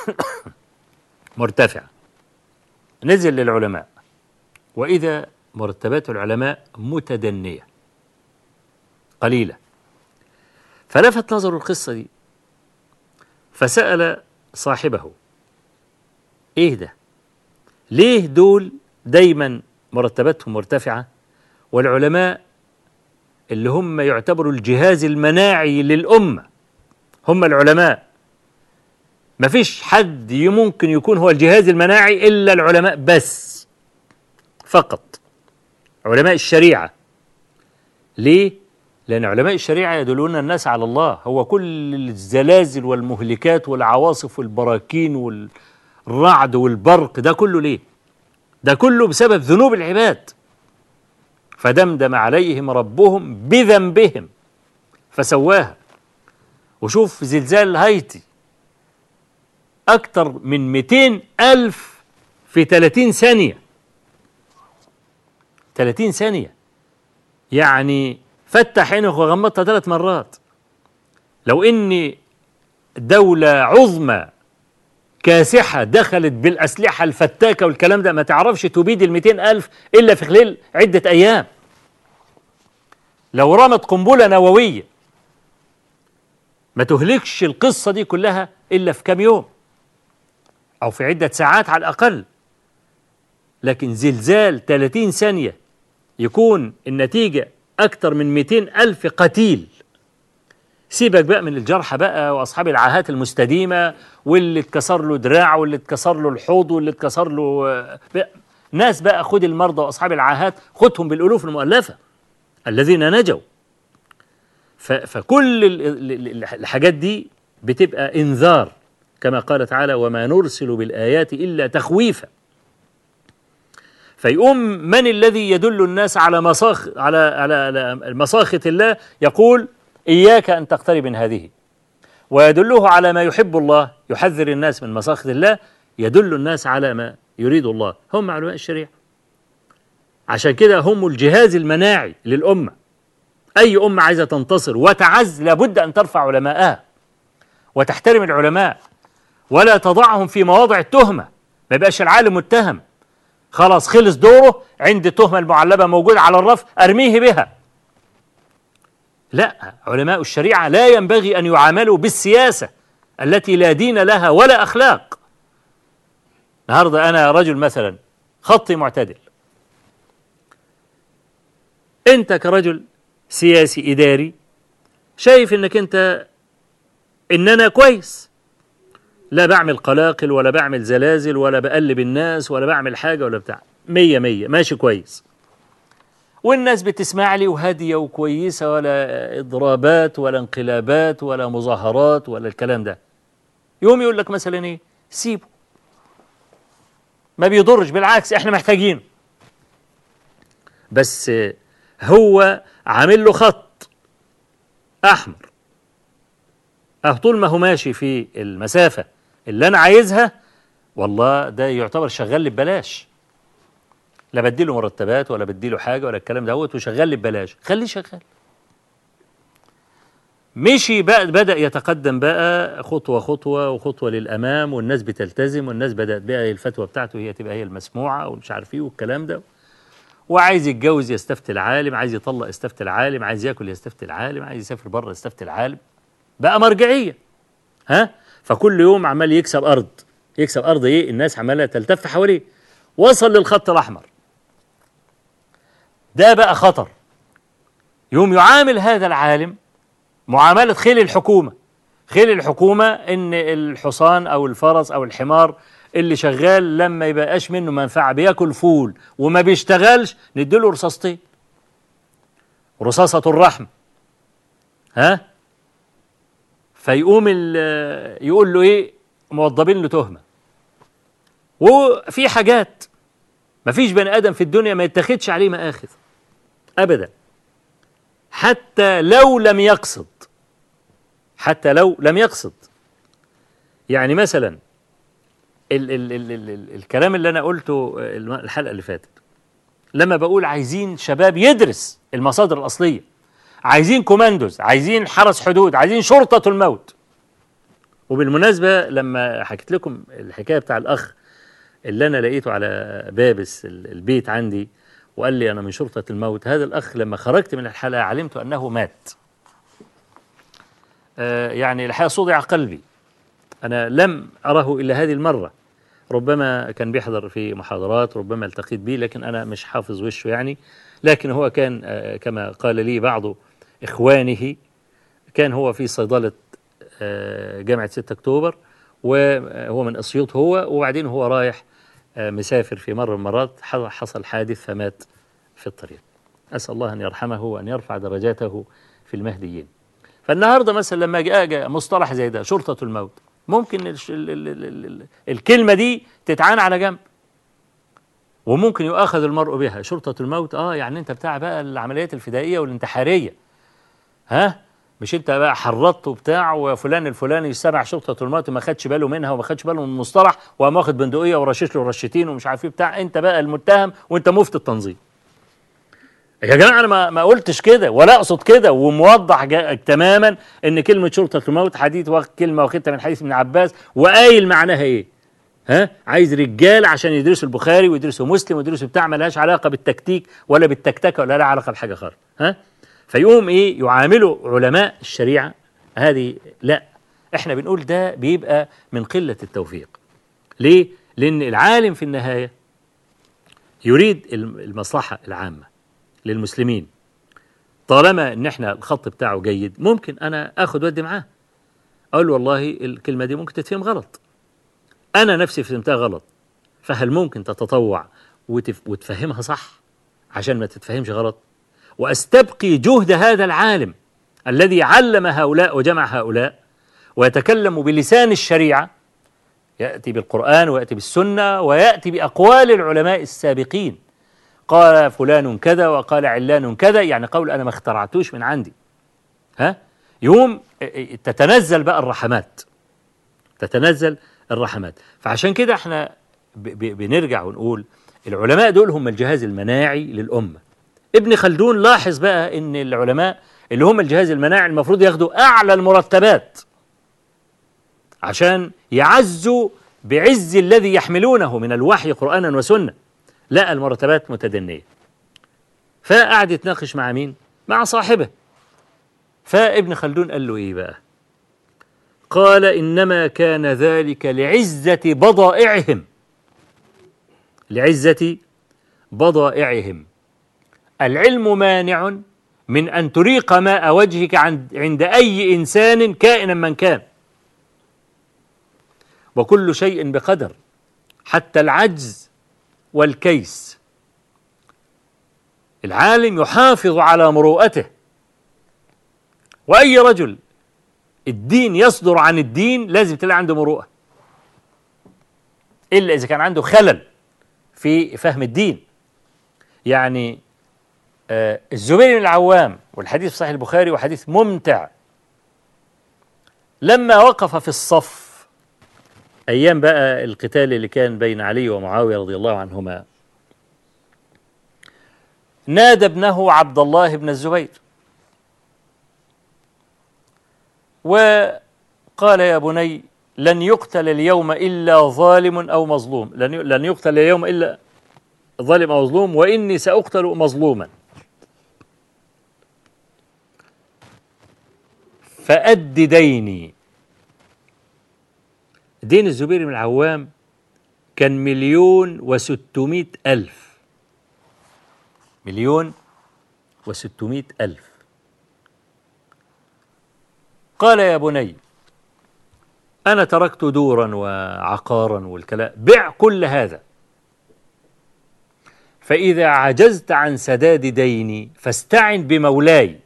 مرتفعه نزل للعلماء واذا مرتبات العلماء متدنيه قليله فلفت نظره القصه دي فسال صاحبه ايه ده ليه دول دايما مرتباتهم مرتفعة والعلماء اللي هم يعتبروا الجهاز المناعي للأمة هم العلماء ما فيش حد ممكن يكون هو الجهاز المناعي إلا العلماء بس فقط علماء الشريعة ليه؟ لأن علماء الشريعة يدلون الناس على الله هو كل الزلازل والمهلكات والعواصف والبراكين وال الرعد والبرق ده كله ليه ده كله بسبب ذنوب العباد فدمدم عليهم ربهم بذنبهم فسواها وشوف زلزال هايتي أكثر من 200 ألف في 30 ثانية 30 ثانية يعني فتح عينك وغمضتها ثلاث مرات لو إني دولة عظمى كاسحة دخلت بالأسلحة الفتاكة والكلام ده ما تعرفش تبيد الميتين ألف إلا في خلال عدة أيام لو رمت قنبلة نووية ما تهلكش القصة دي كلها إلا في كام يوم أو في عدة ساعات على الأقل لكن زلزال 30 ثانية يكون النتيجة أكثر من 200 ألف قتيل سيبك بقى من الجرحى بقى واصحاب العاهات المستديمه واللي اتكسر له دراع واللي اتكسر له الحوض واللي اتكسر له بقى ناس بقى خد المرضى واصحاب العاهات خدهم بالالوف المؤلفه الذين نجوا فكل الحاجات دي بتبقى انذار كما قال تعالى وما نرسل بالايات الا تخويفا فيقوم من الذي يدل الناس على مصاخ على على, على مصاخة الله يقول إياك أن تقترب من هذه ويدله على ما يحب الله يحذر الناس من مساخة الله يدل الناس على ما يريد الله هم علماء الشريعة عشان كده هم الجهاز المناعي للأمة أي أمة عايزة تنتصر وتعز لابد أن ترفع علماءها وتحترم العلماء ولا تضعهم في مواضع التهمة ما يبقاش العالم متهم خلاص خلص دوره عند التهمة المعلبة موجودة على الرف أرميه بها لا علماء الشريعة لا ينبغي أن يعاملوا بالسياسة التي لا دين لها ولا أخلاق النهاردة أنا رجل مثلا خطي معتدل أنت كرجل سياسي إداري شايف أنك أنت إن أنا كويس لا بعمل قلاقل ولا بعمل زلازل ولا بقلب الناس ولا بعمل حاجة ولا بتاع مية مية ماشي كويس والناس بتسمع لي وهادية وكويسة ولا إضرابات ولا انقلابات ولا مظاهرات ولا الكلام ده يوم يقول لك مثلا إيه سيبه ما بيضرش بالعكس إحنا محتاجينه بس هو عامل له خط أحمر أه طول ما هو ماشي في المسافة اللي أنا عايزها والله ده يعتبر شغال لي ببلاش لا بديله مرتبات ولا بديله حاجه ولا الكلام دوت وشغال لي ببلاش خليه شغال مشي بقى بدا يتقدم بقى خطوه خطوه وخطوه للامام والناس بتلتزم والناس بدات بقى الفتوى بتاعته هي تبقى هي المسموعه ومش عارف ايه والكلام ده وعايز يتجوز يستفتي العالم عايز يطلق يستفتي العالم عايز ياكل يستفتي العالم عايز يسافر بره يستفتي العالم بقى مرجعيه ها فكل يوم عمال يكسب ارض يكسب ارض ايه الناس عماله تلتف حواليه وصل للخط الاحمر ده بقى خطر يوم يعامل هذا العالم معاملة خيل الحكومة خيل الحكومة إن الحصان أو الفرس أو الحمار اللي شغال لما يبقاش منه منفعة بياكل فول وما بيشتغلش نديله رصاصتين رصاصة الرحم ها فيقوم يقول له ايه موظبين له تهمة وفي حاجات مفيش بني ادم في الدنيا ما يتخذش عليه مآخذ ابدا حتى لو لم يقصد حتى لو لم يقصد يعني مثلا ال ال ال ال ال الكلام اللي انا قلته الحلقه اللي فاتت لما بقول عايزين شباب يدرس المصادر الاصليه عايزين كوماندوز عايزين حرس حدود عايزين شرطه الموت وبالمناسبه لما حكيت لكم الحكايه بتاع الاخ اللي انا لقيته على بابس البيت عندي وقال لي انا من شرطه الموت هذا الاخ لما خرجت من الحلقه علمت انه مات آه يعني الحقيقه صدع قلبي انا لم اره الا هذه المره ربما كان بيحضر في محاضرات ربما التقيت به لكن انا مش حافظ وشه يعني لكن هو كان آه كما قال لي بعض اخوانه كان هو في صيدله آه جامعه 6 اكتوبر وهو من اسيوط هو وبعدين هو رايح مسافر في مرة من المرات حصل حادث فمات في الطريق أسأل الله أن يرحمه وأن يرفع درجاته في المهديين فالنهاردة مثلا لما جاء مصطلح زي ده شرطة الموت ممكن ال ال ال ال ال الكلمة دي تتعان على جنب وممكن يؤاخذ المرء بها شرطة الموت اه يعني انت بتاع بقى العمليات الفدائية والانتحارية ها مش انت بقى حرضت وبتاع وفلان الفلاني سمع شرطه الموت ما خدش باله منها وما خدش باله من المصطلح وقام واخد بندقيه ورشش له رشتين ومش عارف ايه بتاع انت بقى المتهم وانت مفتي التنظيم يا جماعه انا ما ما قلتش كده ولا اقصد كده وموضح جا- تماما ان كلمه شرطه الموت حديث واخد كلمه واخدتها من حديث ابن عباس وقايل معناها ايه ها عايز رجال عشان يدرسوا البخاري ويدرسوا مسلم ويدرسوا بتاع ملهاش علاقه بالتكتيك ولا بالتكتكه ولا لها علاقه بحاجه خالص ها فيقوم ايه يعاملوا علماء الشريعه هذه لا احنا بنقول ده بيبقى من قله التوفيق ليه لان العالم في النهايه يريد الم- المصلحه العامه للمسلمين طالما ان احنا الخط بتاعه جيد ممكن انا اخد ودي معاه اقول له والله الكلمه دي ممكن تتفهم غلط انا نفسي فهمتها غلط فهل ممكن تتطوع وتف وتفهمها صح عشان ما تتفهمش غلط واستبقي جهد هذا العالم الذي علم هؤلاء وجمع هؤلاء ويتكلم بلسان الشريعه ياتي بالقران وياتي بالسنه وياتي باقوال العلماء السابقين قال فلان كذا وقال علان كذا يعني قول انا ما اخترعتوش من عندي ها يوم تتنزل بقى الرحمات تتنزل الرحمات فعشان كده احنا ب- ب- بنرجع ونقول العلماء دول هم الجهاز المناعي للأمة ابن خلدون لاحظ بقى ان العلماء اللي هم الجهاز المناعي المفروض ياخدوا أعلى المرتبات عشان يعزوا بعز الذي يحملونه من الوحي قرآنا وسنة لا المرتبات متدنية فقعد يتناقش مع مين مع صاحبه فابن خلدون قال له ايه بقى قال انما كان ذلك لعزه بضائعهم لعزه بضائعهم العلم مانع من ان تريق ماء وجهك عند عند اي انسان كائنا من كان وكل شيء بقدر حتى العجز والكيس العالم يحافظ على مروءته واي رجل الدين يصدر عن الدين لازم تلاقي عنده مروءه الا اذا كان عنده خلل في فهم الدين يعني آه الزبير بن العوام والحديث في صحيح البخاري وحديث ممتع لما وقف في الصف ايام بقى القتال اللي كان بين علي ومعاويه رضي الله عنهما نادى ابنه عبد الله بن الزبير وقال يا بني لن يقتل اليوم إلا ظالم أو مظلوم لن لن يقتل اليوم إلا ظالم أو مظلوم وإني سأقتل مظلوما فأد ديني دين الزبير بن العوام كان مليون وستمائة ألف مليون وستمائة ألف قال يا بني أنا تركت دورا وعقارا والكلام بع كل هذا فإذا عجزت عن سداد ديني فاستعن بمولاي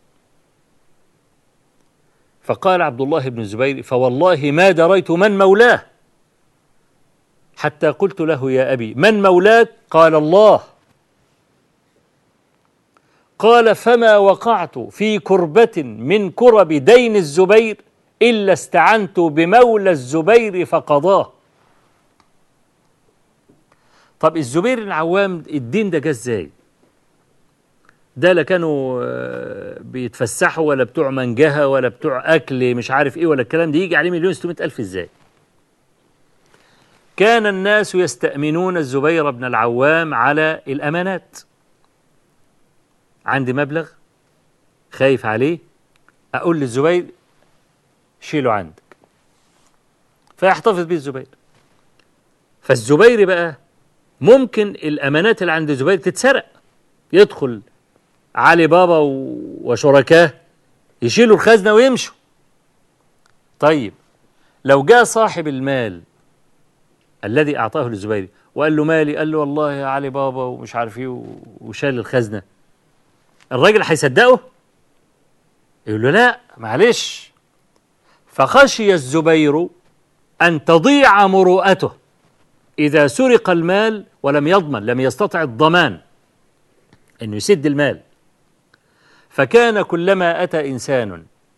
فقال عبد الله بن الزبير فوالله ما دريت من مولاه حتى قلت له يا أبي من مولاك قال الله قال فما وقعت في كربة من كرب دين الزبير إلا استعنت بمولى الزبير فقضاه طب الزبير العوام الدين ده جه ازاي ده لا كانوا آه، بيتفسحوا ولا بتوع منجهة ولا بتوع أكل مش عارف إيه ولا الكلام ده يجي عليه مليون ستمائة ألف إزاي كان الناس يستأمنون الزبير بن العوام على الأمانات عندي مبلغ خايف عليه أقول للزبير شيله عندك فيحتفظ به الزبير فالزبير بقى ممكن الأمانات اللي عند الزبير تتسرق يدخل علي بابا و- وشركاه يشيلوا الخزنة ويمشوا طيب لو جاء صاحب المال الذي أعطاه للزبير وقال له مالي قال له والله يا علي بابا ومش عارف ايه و- وشال الخزنة الراجل هيصدقه يقول له لا معلش فخشي الزبير أن تضيع مروءته إذا سرق المال ولم يضمن لم يستطع الضمان أنه يسد المال فكان كلما أتى إنسان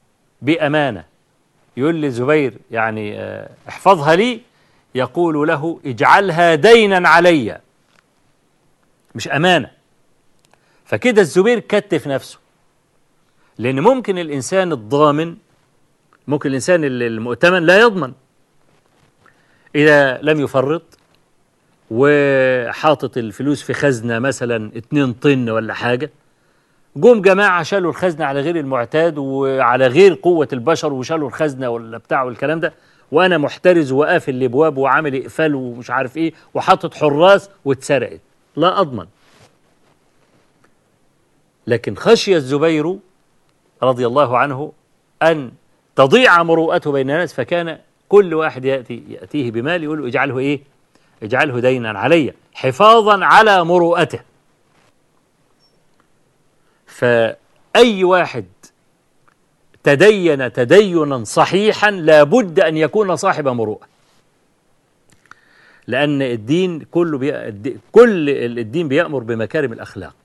بأمانة يقول للزبير يعني آه، احفظها لي يقول له اجعلها دينا علي مش أمانة فكده الزبير كتف نفسه لأن ممكن الإنسان الضامن ممكن الإنسان المؤتمن لا يضمن إذا لم يفرط وحاطط الفلوس في خزنة مثلا 2 طن ولا حاجة جم جماعة شالوا الخزنة على غير المعتاد وعلى غير قوة البشر وشالوا الخزنة ولا بتاع والكلام ده وأنا محترز وقافل الأبواب وعامل إقفال ومش عارف إيه وحاطط حراس واتسرقت لا أضمن لكن خشي الزبير رضي الله عنه أن تضيع مروءته بين الناس فكان كل واحد يأتي يأتيه بمال يقول له اجعله إيه اجعله دينا علي حفاظا على مروءته فأي واحد تدين تدينا صحيحا لابد أن يكون صاحب مروءة لأن الدين كله بي... الد- كل الدين بيأمر بمكارم الأخلاق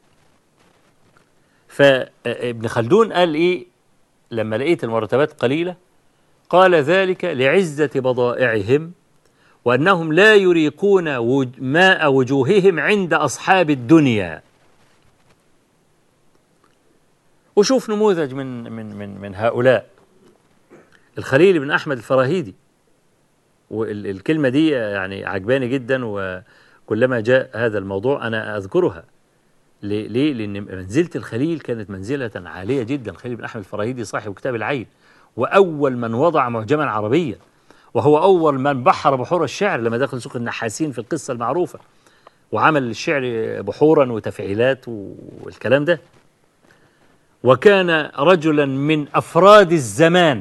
فابن خلدون قال إيه لما لقيت المرتبات قليلة قال ذلك لعزة بضائعهم وأنهم لا يريقون وج- ماء وجوههم عند أصحاب الدنيا وشوف نموذج من من من من هؤلاء الخليل بن أحمد الفراهيدي والكلمة دي يعني عجباني جدا وكلما جاء هذا الموضوع أنا أذكرها ليه؟ ليه؟ لأن منزلة الخليل كانت منزلة عالية جدا الخليل بن أحمد الفراهيدي صاحب كتاب العين وأول من وضع معجما عربيا وهو أول من بحر بحور الشعر لما دخل سوق النحاسين في القصة المعروفة وعمل الشعر بحورا وتفعيلات والكلام ده وكان رجلا من أفراد الزمان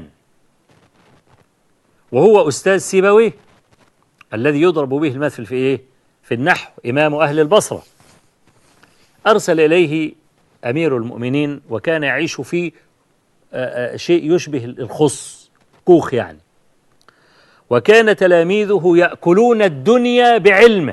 وهو أستاذ سيبويه الذي يضرب به المثل في إيه؟ في النحو إمام أهل البصرة أرسل إليه أمير المؤمنين وكان يعيش في آه، آه، شيء يشبه الخص كوخ يعني وكان تلاميذه يأكلون الدنيا بعلمه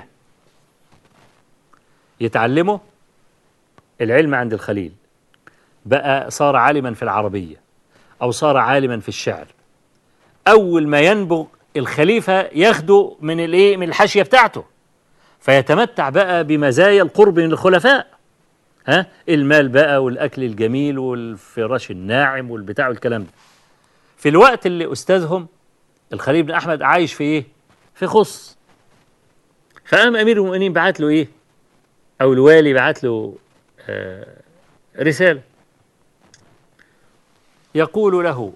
يتعلموا العلم عند الخليل بقى صار عالما في العربية أو صار عالما في الشعر أول ما ينبغ الخليفة ياخده من الإيه من الحاشية بتاعته فيتمتع بقى بمزايا القرب من الخلفاء ها المال بقى والأكل الجميل والفراش الناعم والبتاع والكلام ده في الوقت اللي أستاذهم الخليل بن أحمد عايش في إيه في خص فقام أمير المؤمنين بعت له إيه أو الوالي بعت له آه رسالة يقول له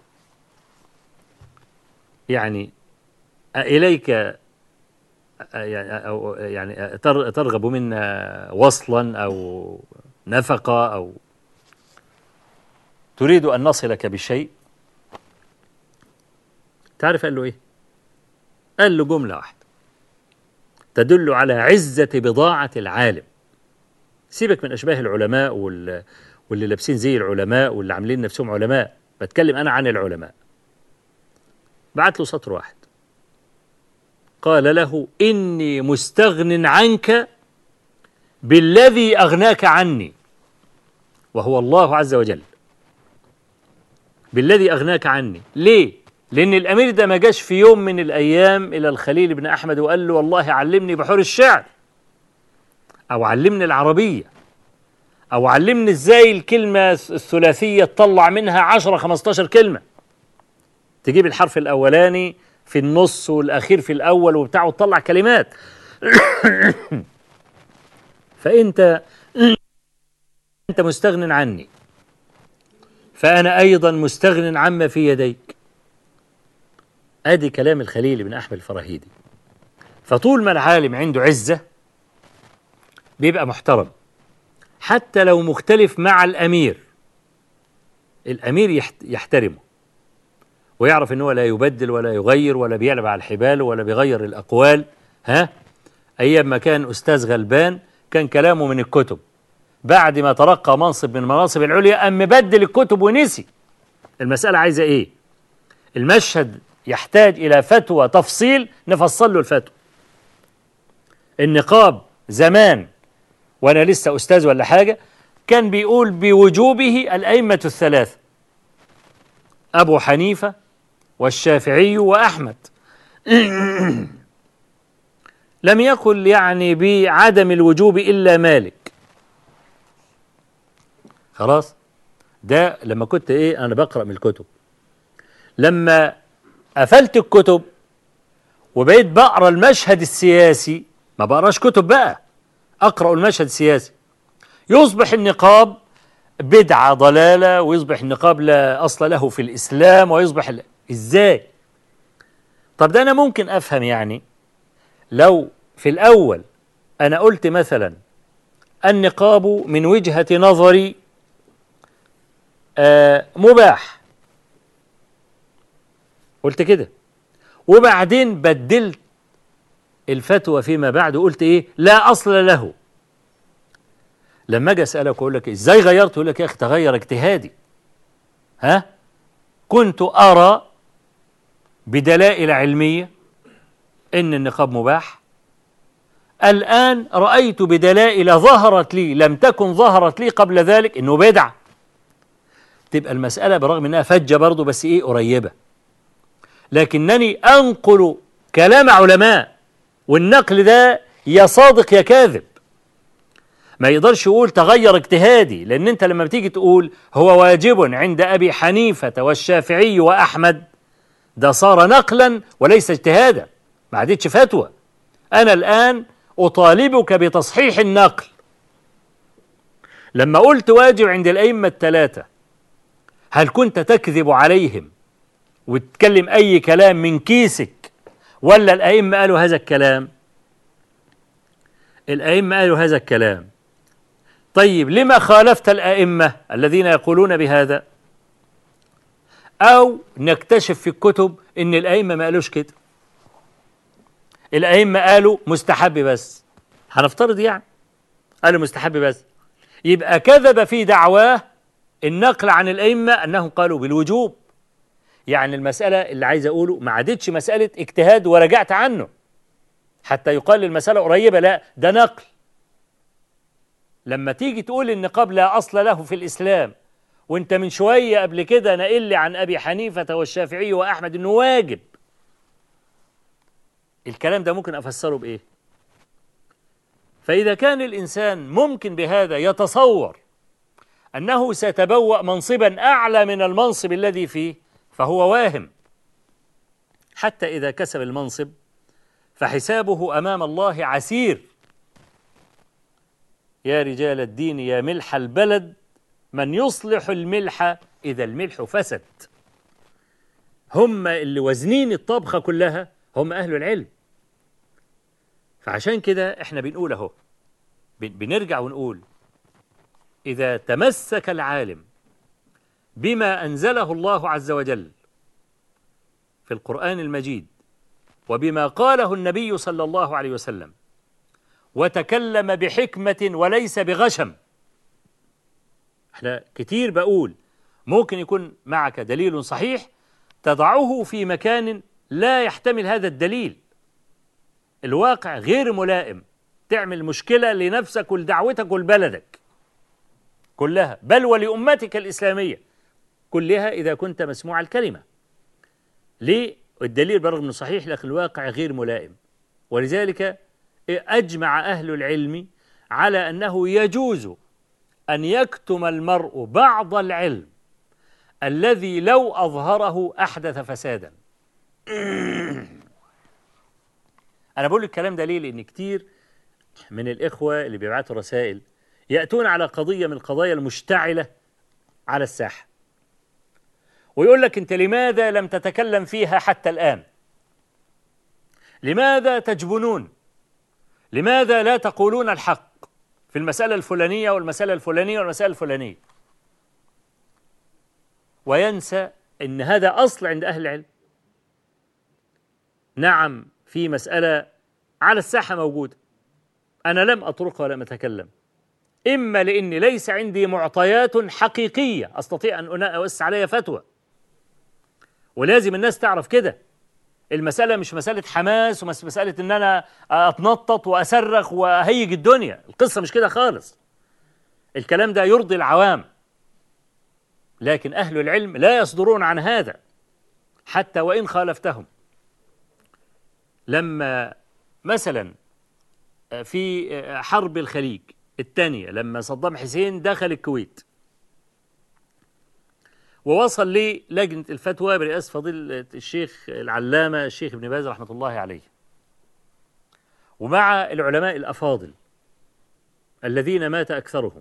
يعني إليك يعني أو يعني تر- ترغب منا وصلا أو نفقة أو تريد أن نصلك بشيء تعرف قال له إيه؟ قال له جملة واحدة تدل على عزة بضاعة العالم سيبك من أشباه العلماء وال واللي لابسين زي العلماء واللي عاملين نفسهم علماء بتكلم أنا عن العلماء بعت له سطر واحد قال له إني مستغن عنك بالذي أغناك عني وهو الله عز وجل بالذي أغناك عني ليه؟ لأن الأمير ده ما جاش في يوم من الأيام إلى الخليل بن أحمد وقال له والله علمني بحور الشعر أو علمني العربية أو علمني إزاي الكلمة الثلاثية تطلع منها 10 15 كلمة تجيب الحرف الأولاني في النص والأخير في الأول وبتاع وتطلع كلمات فأنت أنت مستغن عني فأنا أيضا مستغن عما في يديك أدي كلام الخليل بن أحمد الفراهيدي فطول ما العالم عنده عزة بيبقى محترم حتى لو مختلف مع الأمير الأمير يحت- يحترمه ويعرف ان هو لا يبدل ولا يغير ولا بيعلب على الحبال ولا بيغير الاقوال ها ايام ما كان استاذ غلبان كان كلامه من الكتب بعد ما ترقى منصب من المناصب العليا قام مبدل الكتب ونسي المساله عايزه ايه المشهد يحتاج الى فتوى تفصيل نفصل له الفتوى النقاب زمان وانا لسه استاذ ولا حاجه كان بيقول بوجوبه الائمه الثلاثه أبو حنيفة والشافعي وأحمد لم يقل يعني بعدم الوجوب إلا مالك خلاص ده لما كنت إيه أنا بقرأ من الكتب لما قفلت الكتب وبقيت بقرا المشهد السياسي ما بقراش كتب بقى اقرا المشهد السياسي يصبح النقاب بدعه ضلاله ويصبح النقاب لا اصل له في الاسلام ويصبح ال... ازاي طب ده انا ممكن افهم يعني لو في الاول انا قلت مثلا النقاب من وجهه نظري آه مباح قلت كده وبعدين بدلت الفتوى فيما بعد وقلت ايه لا اصل له لما اجي اسالك اقول لك ازاي غيرت يقول لك يا اخي تغير اجتهادي ها كنت ارى بدلائل علميه ان النقاب مباح الان رايت بدلائل ظهرت لي لم تكن ظهرت لي قبل ذلك انه بدعه تبقى المساله برغم انها فجه برضه بس ايه قريبه لكنني انقل كلام علماء والنقل ده يا صادق يا كاذب ما يقدرش يقول تغير اجتهادي لان انت لما بتيجي تقول هو واجب عند ابي حنيفه والشافعي واحمد ده صار نقلا وليس اجتهادا ما عادتش فتوى انا الان اطالبك بتصحيح النقل لما قلت واجب عند الائمه الثلاثه هل كنت تكذب عليهم وتتكلم أي كلام من كيسك ولا الأئمة قالوا هذا الكلام الأئمة قالوا هذا الكلام طيب لما خالفت الأئمة الذين يقولون بهذا أو نكتشف في الكتب إن الأئمة ما قالوش كده الأئمة قالوا مستحب بس هنفترض يعني قالوا مستحب بس يبقى كذب في دعواه النقل عن الأئمة أنهم قالوا بالوجوب يعني المسألة اللي عايز أقوله ما عادتش مسألة اجتهاد ورجعت عنه حتى يقال المسألة قريبة لا ده نقل لما تيجي تقول النقاب لا أصل له في الإسلام وانت من شوية قبل كده نقل لي عن أبي حنيفة والشافعي وأحمد إنه واجب الكلام ده ممكن أفسره بإيه فإذا كان الإنسان ممكن بهذا يتصور أنه سيتبوأ منصبا أعلى من المنصب الذي فيه فهو واهم حتى إذا كسب المنصب فحسابه أمام الله عسير يا رجال الدين يا ملح البلد من يصلح الملح إذا الملح فسد هم اللي وزنين الطبخة كلها هم أهل العلم فعشان كده احنا بنقول اهو بنرجع ونقول إذا تمسك العالم بما أنزله الله عز وجل في القرآن المجيد وبما قاله النبي صلى الله عليه وسلم وتكلم بحكمة وليس بغشم احنا كتير بقول ممكن يكون معك دليل صحيح تضعه في مكان لا يحتمل هذا الدليل الواقع غير ملائم تعمل مشكلة لنفسك ولدعوتك ولبلدك كلها بل ولأمتك الإسلامية كلها إذا كنت مسموع الكلمة ليه؟ الدليل برغم أنه صحيح لكن الواقع غير ملائم ولذلك أجمع أهل العلم على أنه يجوز أن يكتم المرء بعض العلم الذي لو أظهره أحدث فسادا أنا بقول الكلام ده ليه؟ لأن كتير من الإخوة اللي بيبعتوا رسائل يأتون على قضية من القضايا المشتعلة على الساحة ويقول لك أنت لماذا لم تتكلم فيها حتى الآن لماذا تجبنون لماذا لا تقولون الحق في المسألة الفلانية والمسألة الفلانية والمسألة الفلانية وينسى أن هذا أصل عند أهل العلم نعم في مسألة على الساحة موجودة أنا لم أطرقها ولم أتكلم إما لأني ليس عندي معطيات حقيقية أستطيع أن أؤس عليها فتوى ولازم الناس تعرف كده المسألة مش مسألة حماس ومش مسألة إن أنا أتنطط وأصرخ وأهيج الدنيا القصة مش كده خالص الكلام ده يرضي العوام لكن أهل العلم لا يصدرون عن هذا حتى وإن خالفتهم لما مثلا في حرب الخليج الثانية لما صدام حسين دخل الكويت ووصل للجنة الفتوى برئاسة فضيلة الشيخ العلامة الشيخ ابن باز رحمة الله عليه ومع العلماء الأفاضل الذين مات أكثرهم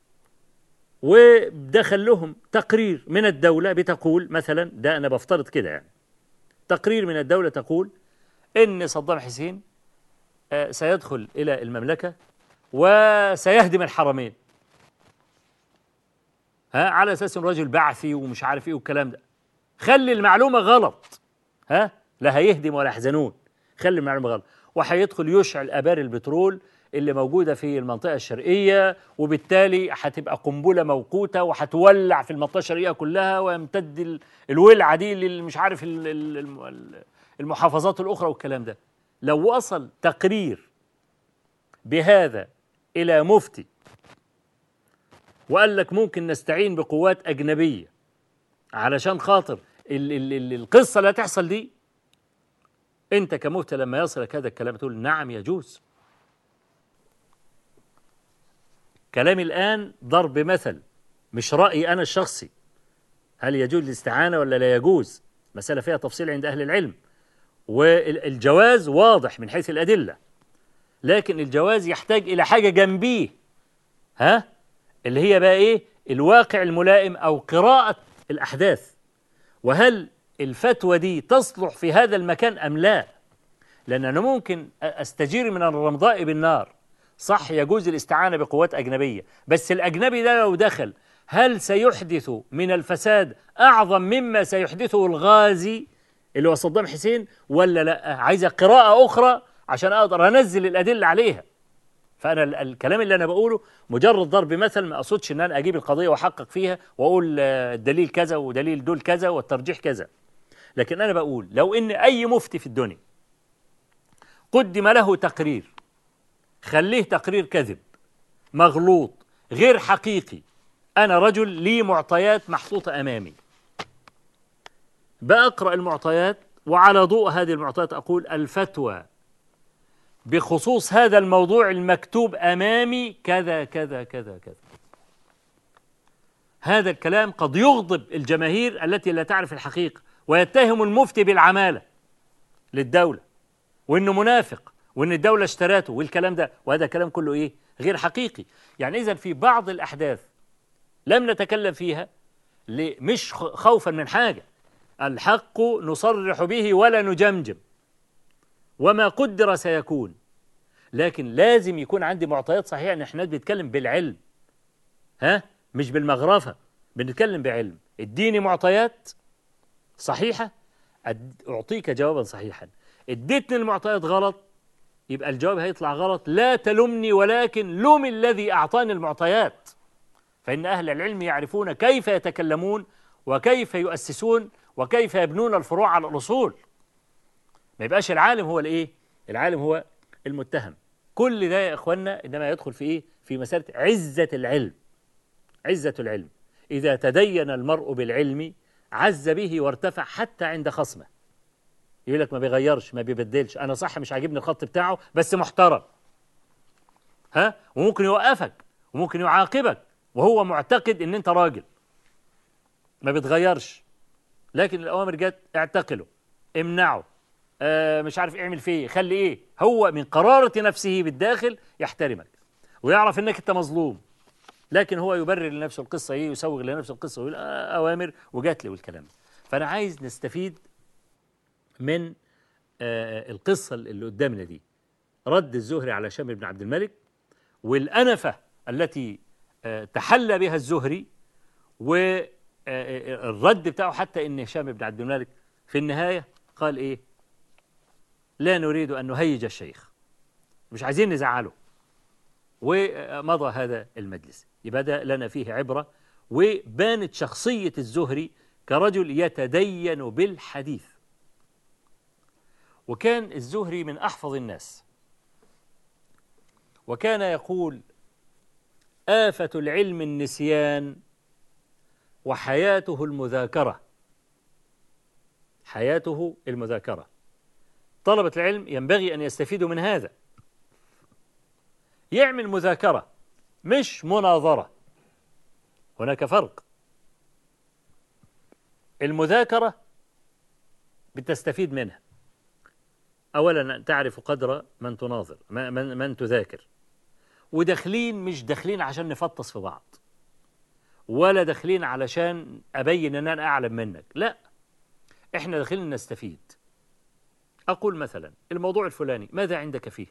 ودخل لهم تقرير من الدولة بتقول مثلا ده أنا بفترض كده يعني تقرير من الدولة تقول إن صدام حسين آه، سيدخل إلى المملكة وسيهدم الحرمين ها على أساس إنه رجل بعثي ومش عارف إيه والكلام ده خلي المعلومة غلط ها لا هيهدم ولا يحزنون خلي المعلومة غلط وهيدخل يشعل آبار البترول اللي موجودة في المنطقة الشرقية وبالتالي هتبقى قنبلة موقوتة وهتولع في المنطقة الشرقية كلها ويمتد ال- الولعة دي اللي مش عارف ال- ال- الم- المحافظات الأخرى والكلام ده لو وصل تقرير بهذا إلى مفتي وقال لك ممكن نستعين بقوات أجنبية علشان خاطر ال ال ال القصة اللي هتحصل دي أنت كمفتي لما يصلك هذا الكلام تقول نعم يجوز كلامي الآن ضرب مثل مش رأيي أنا الشخصي هل يجوز الاستعانة ولا لا يجوز مسألة فيها تفصيل عند أهل العلم والجواز واضح من حيث الأدلة لكن الجواز يحتاج إلى حاجة جنبيه ها اللي هي بقى إيه الواقع الملائم أو قراءة الأحداث وهل الفتوى دي تصلح في هذا المكان أم لا لأن أنا ممكن أستجير من الرمضاء بالنار صح يجوز الاستعانة بقوات أجنبية بس الأجنبي ده لو دخل هل سيحدث من الفساد أعظم مما سيحدثه الغازي اللي هو صدام حسين ولا لا عايزة قراءة أخرى عشان أقدر أنزل الأدلة عليها فأنا ال- الكلام اللي أنا بقوله مجرد ضرب مثل ما أقصدش إن أنا أجيب القضية وأحقق فيها وأقول آه، الدليل كذا ودليل دول كذا والترجيح كذا لكن أنا بقول لو إن أي مفتي في الدنيا قدم له تقرير خليه تقرير كذب مغلوط غير حقيقي أنا رجل لي معطيات محطوطة أمامي بأقرأ المعطيات وعلى ضوء هذه المعطيات أقول الفتوى بخصوص هذا الموضوع المكتوب أمامي كذا كذا كذا كذا هذا الكلام قد يغضب الجماهير التي لا تعرف الحقيقة ويتهم المفتي بالعمالة للدولة وإنه منافق وإن الدولة اشتراته والكلام ده وهذا كلام كله إيه غير حقيقي يعني إذا في بعض الأحداث لم نتكلم فيها ل- مش خ- خوفا من حاجة الحق نصرح به ولا نجمجم وما قدر سيكون لكن لازم يكون عندي معطيات صحيحة ان احنا بنتكلم بالعلم ها مش بالمغرفة بنتكلم بعلم اديني معطيات صحيحة أد- أعطيك جوابا صحيحا اديتني المعطيات غلط يبقى الجواب هيطلع غلط لا تلمني ولكن لوم الذي أعطاني المعطيات فإن أهل العلم يعرفون كيف يتكلمون وكيف يؤسسون وكيف يبنون الفروع على الأصول ما يبقاش العالم هو الإيه العالم هو المتهم كل ده يا إخوانا إنما يدخل في إيه في مسألة عزة العلم عزة العلم إذا تدين المرء بالعلم عز به وارتفع حتى عند خصمه يقول لك ما بيغيرش ما بيبدلش انا صح مش عاجبني الخط بتاعه بس محترم ها وممكن يوقفك وممكن يعاقبك وهو معتقد ان انت راجل ما بتغيرش لكن الاوامر جت اعتقله امنعه آه مش عارف اعمل فيه خلي ايه هو من قرارة نفسه بالداخل يحترمك ويعرف انك انت مظلوم لكن هو يبرر لنفسه القصه ايه يسوغ لنفسه القصه ويقول آه اوامر وجات لي والكلام ده فانا عايز نستفيد من آه القصه اللي قدامنا دي رد الزهري على شامر بن عبد الملك والأنفة التي آه تحلى بها الزهري والرد بتاعه حتى ان هشام بن عبد الملك في النهايه قال ايه؟ لا نريد ان نهيج الشيخ مش عايزين نزعله ومضى هذا المجلس يبقى ده لنا فيه عبره وبانت شخصيه الزهري كرجل يتدين بالحديث وكان الزهري من احفظ الناس وكان يقول آفة العلم النسيان وحياته المذاكرة حياته المذاكرة طلبة العلم ينبغي أن يستفيدوا من هذا يعمل مذاكرة مش مناظرة هناك فرق المذاكرة بتستفيد منها أولا تعرف قدر من تناظر من, من تذاكر وداخلين مش داخلين عشان نفطس في بعض ولا داخلين علشان أبين أن أنا أعلم منك لا إحنا داخلين نستفيد أقول مثلا الموضوع الفلاني ماذا عندك فيه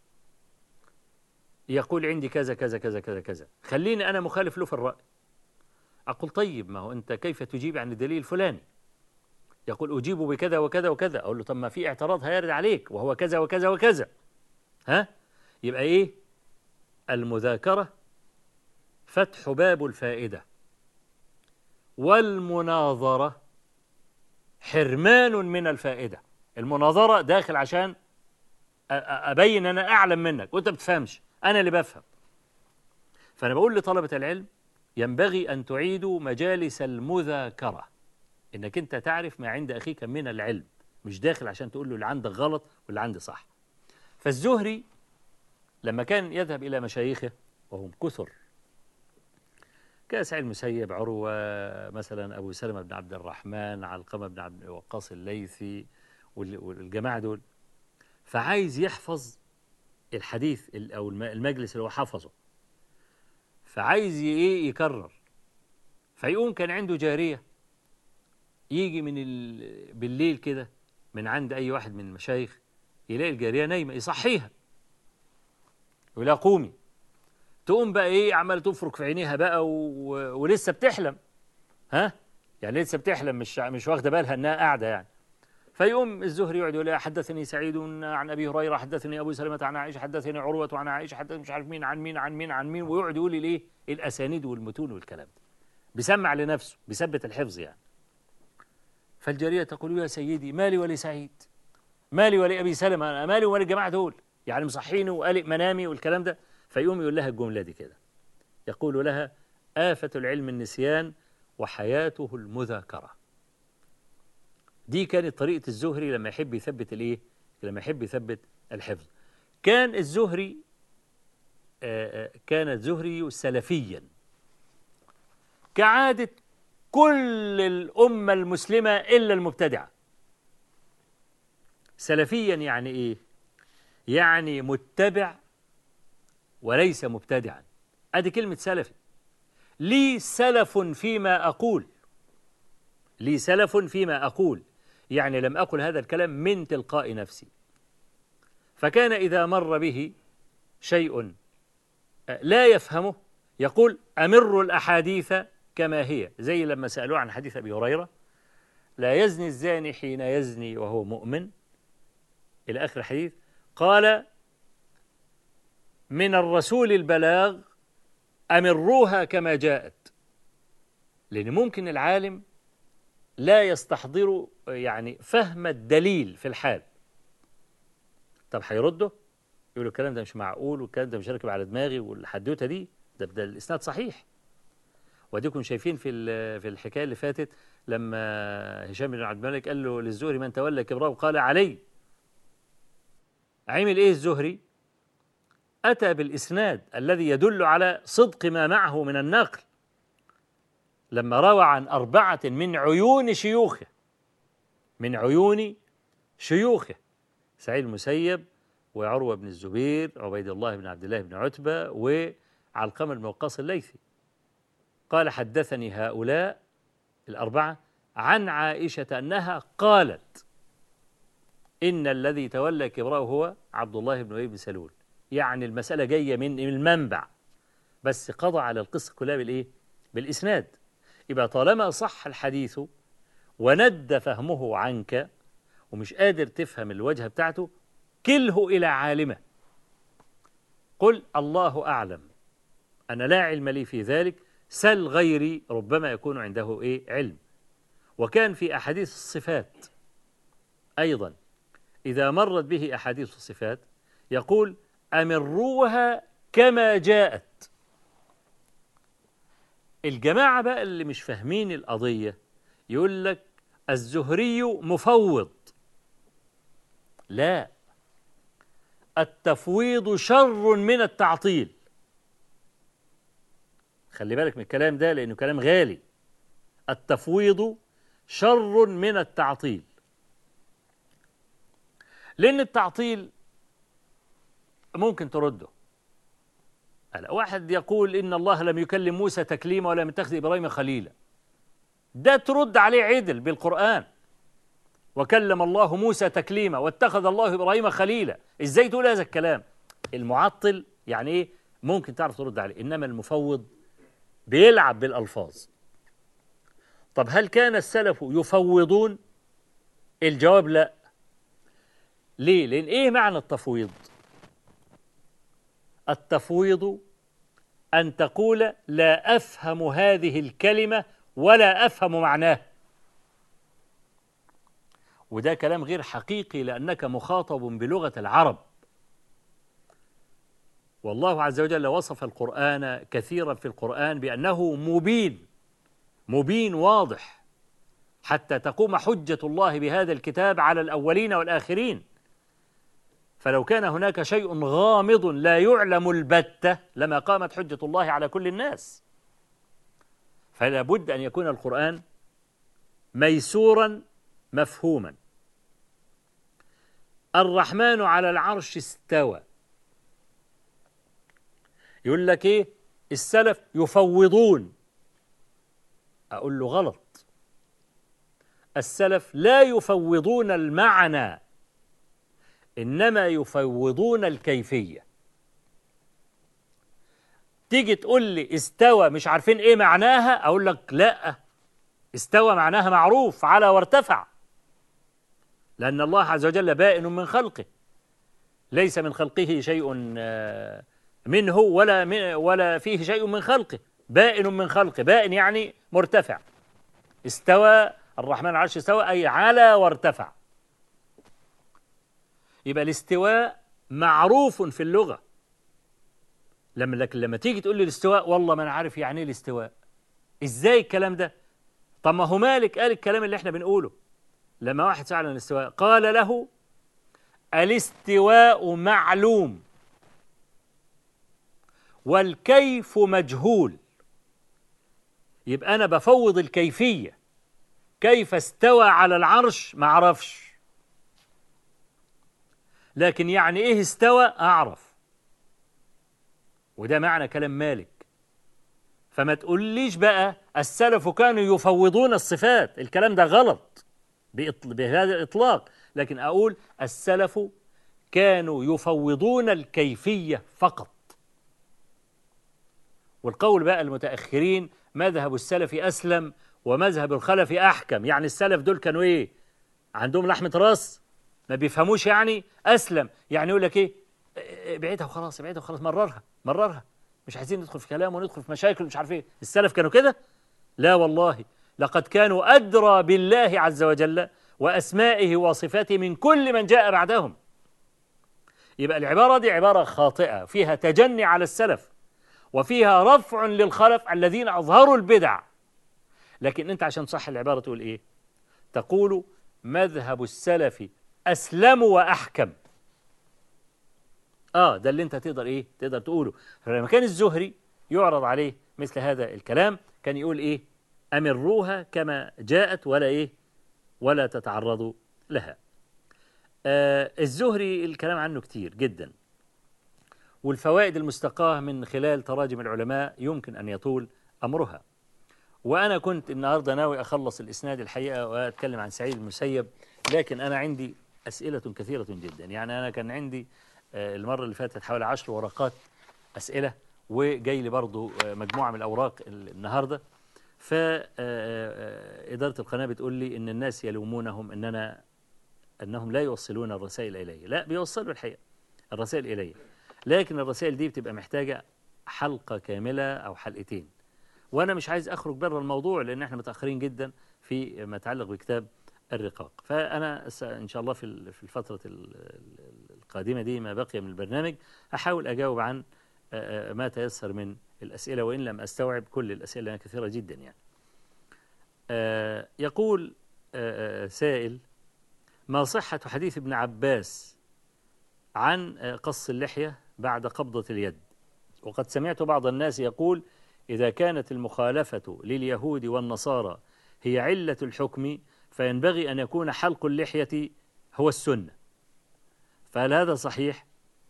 يقول عندي كذا كذا كذا كذا كذا خليني أنا مخالف له في الرأي أقول طيب ما هو أنت كيف تجيب عن الدليل الفلاني يقول أجيب بكذا وكذا وكذا أقول له طب ما في اعتراض هيرد عليك وهو كذا وكذا وكذا ها يبقى إيه المذاكرة فتح باب الفائدة والمناظرة حرمان من الفائدة المناظرة داخل عشان أبين أنا أعلم منك وأنت بتفهمش أنا اللي بفهم فأنا بقول لطلبة العلم ينبغي أن تعيدوا مجالس المذاكرة إنك أنت تعرف ما عند أخيك من العلم مش داخل عشان تقول له اللي عندك غلط واللي عندي صح فالزهري لما كان يذهب إلى مشايخه وهم كثر كسعيد المسيب عروة مثلا أبو سلمة بن عبد الرحمن علقمة بن عبد وقاص الليثي والجماعة دول فعايز يحفظ الحديث أو المجلس اللي هو حفظه فعايز ايه يكرر فيقوم كان عنده جارية يجي من ال... بالليل كده من عند أي واحد من المشايخ يلاقي الجارية نايمة يصحيها يقول لها قومي تقوم بقى ايه عماله تفرك في عينيها بقى و... ولسه بتحلم ها يعني لسه بتحلم مش مش واخده بالها انها قاعده يعني فيقوم الزهري يقعد يقول حدثني سعيد عن ابي هريره حدثني ابو سلمه عن عائشه حدثني عروه عن عائشه حدثني مش عارف مين عن مين عن مين عن مين ويقعد يقول الايه الاسانيد والمتون والكلام ده بيسمع لنفسه بيثبت الحفظ يعني فالجاريه تقول يا سيدي مالي ولسعيد مالي ولابي سلمه انا مالي ولي الجماعه دول يعني مصحيني وقلق منامي والكلام ده فيقوم يقول لها الجمله دي كده يقول لها آفة العلم النسيان وحياته المذاكرة دي كانت طريقة الزهري لما يحب يثبت الايه لما يحب يثبت الحفظ كان الزهري كان الزهري سلفيا كعادة كل الأمة المسلمة إلا المبتدعة سلفيا يعني إيه يعني متبع وليس مبتدعا ادي كلمة سلفي لي سلف فيما أقول لي سلف فيما أقول يعني لم أقل هذا الكلام من تلقاء نفسي فكان إذا مر به شيء لا يفهمه يقول أمر الأحاديث كما هي زي لما سألوه عن حديث أبي هريرة لا يزني الزاني حين يزني وهو مؤمن إلى آخر الحديث قال من الرسول البلاغ أمروها كما جاءت لأن ممكن العالم لا يستحضر يعني فهم الدليل في الحال طب هيرده يقول الكلام ده مش معقول والكلام ده مش راكب على دماغي والحدوته دي ده, ده الاسناد صحيح واديكم شايفين في في الحكايه اللي فاتت لما هشام بن عبد الملك قال له للزهري من تولى كبره قال علي عمل ايه الزهري أتى بالإسناد الذي يدل على صدق ما معه من النقل لما روى عن أربعة من عيون شيوخه من عيون شيوخه سعيد المسيب وعروة بن الزبير عبيد الله بن عبد الله بن عتبة وعلقمة بن وقاص الليثي قال حدثني هؤلاء الأربعة عن عائشة أنها قالت إن الذي تولى كبره هو عبد الله بن أبي بن سلول يعني المسألة جاية من المنبع بس قضى على القصة كلها بالإيه؟ بالإسناد يبقى طالما صح الحديث وند فهمه عنك ومش قادر تفهم الوجهة بتاعته كله إلى عالمه قل الله أعلم أنا لا علم لي في ذلك سل غيري ربما يكون عنده إيه علم وكان في أحاديث الصفات أيضا إذا مرت به أحاديث الصفات يقول أمروها كما جاءت الجماعة بقى اللي مش فاهمين القضية يقول لك الزهري مفوض لا التفويض شر من التعطيل خلي بالك من الكلام ده لأنه كلام غالي التفويض شر من التعطيل لأن التعطيل ممكن ترده هلا واحد يقول إن الله لم يكلم موسى تكليما ولم يتخذ إبراهيم خليلا ده ترد عليه عدل بالقرآن وكلم الله موسى تكليما واتخذ الله إبراهيم خليلا إزاي تقول هذا الكلام المعطل يعني إيه ممكن تعرف ترد عليه إنما المفوض بيلعب بالألفاظ طب هل كان السلف يفوضون الجواب لا ليه لأن إيه معنى التفويض التفويض أن تقول لا أفهم هذه الكلمة ولا أفهم معناها وده كلام غير حقيقي لأنك مخاطب بلغة العرب والله عز وجل وصف القرآن كثيرا في القرآن بأنه مبين مبين واضح حتى تقوم حجة الله بهذا الكتاب على الأولين والآخرين فلو كان هناك شيء غامض لا يعلم البتة لما قامت حجة الله على كل الناس فلا بد أن يكون القرآن ميسورا مفهوما الرحمن على العرش استوى يقول لك ايه السلف يفوضون اقول له غلط السلف لا يفوضون المعنى انما يفوضون الكيفيه تيجي تقول لي استوى مش عارفين ايه معناها اقول لك لا استوى معناها معروف على وارتفع لان الله عز وجل بائن من خلقه ليس من خلقه شيء منه ولا من ولا فيه شيء من خلقه بائن من خلقه بائن يعني مرتفع استوى الرحمن العرش استوى أي على وارتفع يبقى الاستواء معروف في اللغة لما لكن لما تيجي تقول لي الاستواء والله ما انا عارف يعني ايه الاستواء ازاي الكلام ده طب ما هو مالك قال الكلام اللي احنا بنقوله لما واحد سأل عن الاستواء قال له الاستواء معلوم والكيف مجهول يبقى أنا بفوض الكيفية كيف استوى على العرش ما أعرفش لكن يعني إيه استوى أعرف وده معنى كلام مالك فما تقوليش بقى السلف كانوا يفوضون الصفات الكلام ده غلط بهذا الإطلاق لكن أقول السلف كانوا يفوضون الكيفية فقط والقول بقى المتأخرين مذهب السلف أسلم ومذهب الخلف أحكم يعني السلف دول كانوا إيه عندهم لحمة راس ما بيفهموش يعني أسلم يعني يقول لك إيه ابعدها وخلاص ابعدها وخلاص مررها مررها مش عايزين ندخل في كلام وندخل في مشاكل مش عارف ايه السلف كانوا كده لا والله لقد كانوا أدرى بالله عز وجل وأسمائه وصفاته من كل من جاء بعدهم يبقى العبارة دي عبارة خاطئة فيها تجني على السلف وفيها رفع للخلف الذين أظهروا البدع لكن أنت عشان صح العبارة تقول إيه تقول مذهب السلف أسلم وأحكم آه ده اللي أنت تقدر إيه تقدر تقوله فلما كان الزهري يعرض عليه مثل هذا الكلام كان يقول إيه أمروها كما جاءت ولا إيه ولا تتعرضوا لها آه الزهري الكلام عنه كتير جدا والفوائد المستقاة من خلال تراجم العلماء يمكن أن يطول أمرها وأنا كنت النهاردة ناوي أخلص الإسناد الحقيقة وأتكلم عن سعيد المسيب لكن أنا عندي أسئلة كثيرة جدا يعني أنا كان عندي المرة اللي فاتت حوالي عشر ورقات أسئلة وجاي لي برضو مجموعة من الأوراق النهاردة فإدارة القناة بتقول لي إن الناس يلومونهم إننا أنهم لا يوصلون الرسائل إلي لا بيوصلوا الحقيقة الرسائل إلي لكن الرسائل دي بتبقى محتاجة حلقة كاملة أو حلقتين وأنا مش عايز أخرج بره الموضوع لأن احنا متأخرين جدا في ما يتعلق بكتاب الرقاق فأنا إن شاء الله في في الفترة القادمة دي ما بقي من البرنامج أحاول أجاوب عن ما تيسر من الأسئلة وإن لم أستوعب كل الأسئلة لأنها كثيرة جدا يعني آه يقول آه آه، سائل ما صحة حديث ابن عباس عن آه، قص اللحية بعد قبضة اليد وقد سمعت بعض الناس يقول إذا كانت المخالفة لليهود والنصارى هي علة الحكم فينبغي أن يكون حلق اللحية هو السنة فهل هذا صحيح؟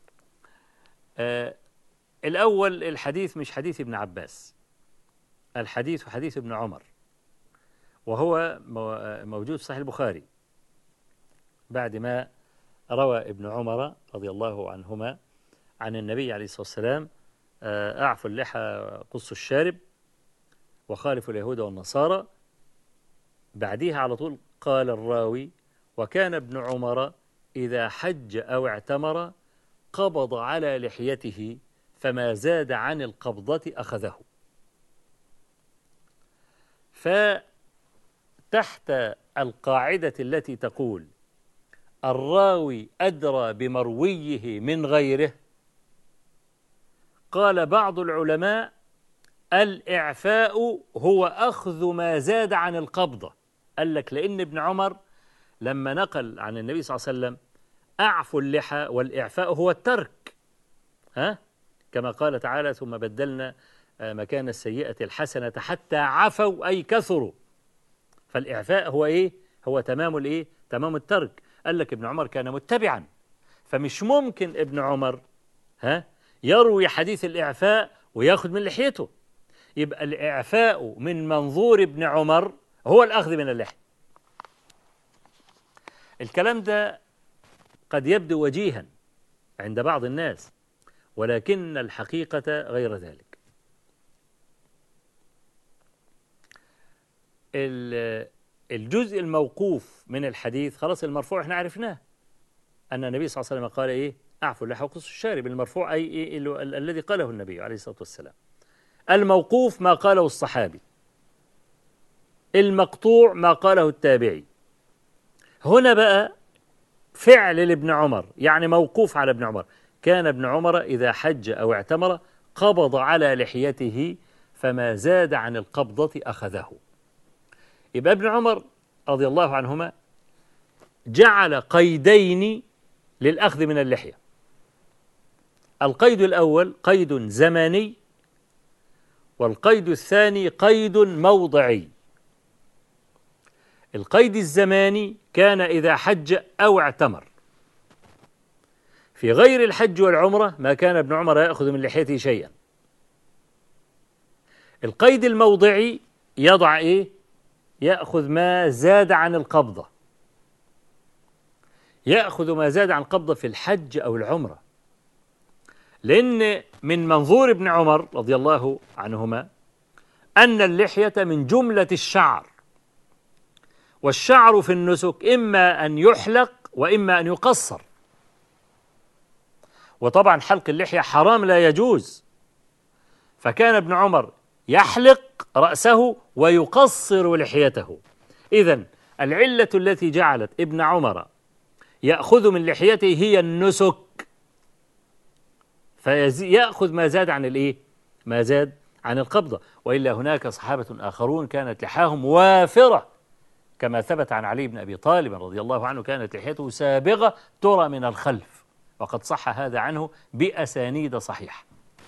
آه الأول الحديث مش حديث ابن عباس الحديث حديث ابن عمر وهو مو- آه، موجود في صحيح البخاري بعد ما روى ابن عمر رضي الله عنهما عن النبي عليه الصلاة والسلام آه، أعفوا اللحى قصوا الشارب وخالفوا اليهود والنصارى بعديها على طول قال الراوي وكان ابن عمر إذا حج أو اعتمر قبض على لحيته فما زاد عن القبضة أخذه فتحت القاعدة التي تقول الراوي أدرى بمرويه من غيره قال بعض العلماء الإعفاء هو أخذ ما زاد عن القبضة قال لك لأن ابن عمر لما نقل عن النبي صلى الله عليه وسلم أعفوا اللحى والإعفاء هو الترك ها كما قال تعالى ثم بدلنا آه، مكان السيئة الحسنة حتى عفوا أي كثروا فالإعفاء هو إيه هو تمام الإيه تمام الترك قال لك ابن عمر كان متبعا فمش ممكن ابن عمر ها يروي حديث الإعفاء وياخذ من لحيته يبقى الإعفاء من منظور ابن عمر هو الأخذ من اللحية الكلام ده قد يبدو وجيها عند بعض الناس ولكن الحقيقة غير ذلك ال- الجزء الموقوف من الحديث خلاص المرفوع احنا عرفناه أن النبي صلى الله عليه وسلم قال إيه أعفوا اللحى وقصوا الشارب المرفوع أي إيه ال- ال- الذي قاله النبي عليه الصلاة والسلام الموقوف ما قاله الصحابي المقطوع ما قاله التابعي هنا بقى فعل لابن عمر يعني موقوف على ابن عمر كان ابن عمر إذا حج أو اعتمر قبض على لحيته فما زاد عن القبضة أخذه يبقى ابن عمر رضي الله عنهما جعل قيدين للأخذ من اللحية القيد الأول قيد زماني والقيد الثاني قيد موضعي القيد الزماني كان إذا حج أو اعتمر في غير الحج والعمرة ما كان ابن عمر يأخذ من لحيته شيئا القيد الموضعي يضع إيه يأخذ ما زاد عن القبضة يأخذ ما زاد عن القبضة في الحج أو العمرة لأن من منظور ابن عمر رضي الله عنهما أن اللحية من جملة الشعر والشعر في النسك إما أن يحلق وإما أن يقصر وطبعا حلق اللحية حرام لا يجوز فكان ابن عمر يحلق رأسه ويقصر لحيته إذا العلة التي جعلت ابن عمر يأخذ من لحيته هي النسك فيأخذ ما زاد عن الإيه؟ ما زاد عن القبضة وإلا هناك صحابة آخرون كانت لحاهم وافرة كما ثبت عن علي بن أبي طالب رضي الله عنه كانت لحيته سابغة ترى من الخلف وقد صح هذا عنه بأسانيد صحيحة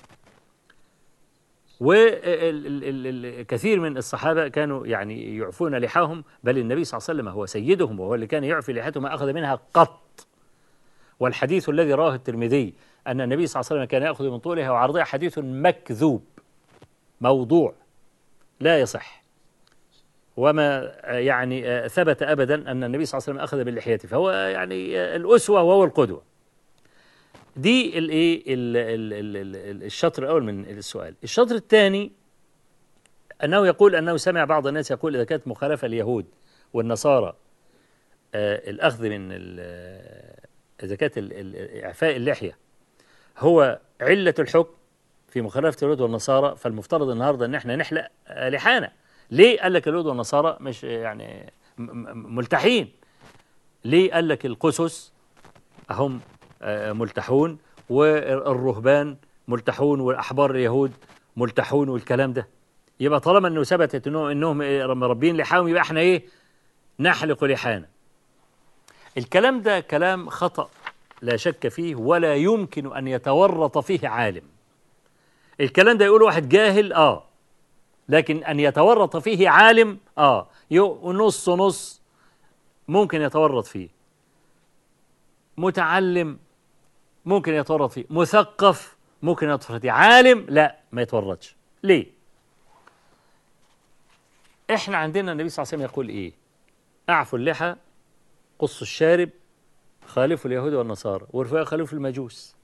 وكثير من الصحابة كانوا يعني يعفون لحاهم بل النبي صلى الله عليه وسلم هو سيدهم وهو اللي كان يعفي لحيته ما أخذ منها قط والحديث الذي رواه الترمذي أن النبي صلى الله عليه وسلم كان يأخذ من طولها وعرضها حديث مكذوب موضوع لا يصح وما يعني ثبت أبدا أن النبي صلى الله عليه وسلم أخذ باللحية فهو يعني الأسوة وهو القدوة دي الايه الشطر الاول من السؤال الشطر الثاني انه يقول انه سمع بعض الناس يقول اذا كانت مخالفه اليهود والنصارى آه الاخذ من اذا كانت اعفاء اللحيه هو عله الحكم في مخالفه اليهود والنصارى فالمفترض النهارده ان احنا نحلق لحانا ليه قال لك اليهود والنصارى مش يعني ملتحين ليه قال لك القسس هم ملتحون والرهبان ملتحون والأحبار اليهود ملتحون والكلام ده يبقى طالما انه ثبتت انهم انهم إيه مربين لحاهم يبقى احنا ايه نحلق لحانا الكلام ده كلام خطأ لا شك فيه ولا يمكن ان يتورط فيه عالم الكلام ده يقول واحد جاهل اه لكن ان يتورط فيه عالم اه يو- نص نص ممكن يتورط فيه متعلم ممكن يتورط فيه مثقف ممكن يتورط فيه عالم لا ما يتورطش ليه احنا عندنا النبي صلى الله عليه وسلم يقول ايه اعفوا اللحى قصوا الشارب خالفوا اليهود والنصارى وارفعوا خالفوا المجوس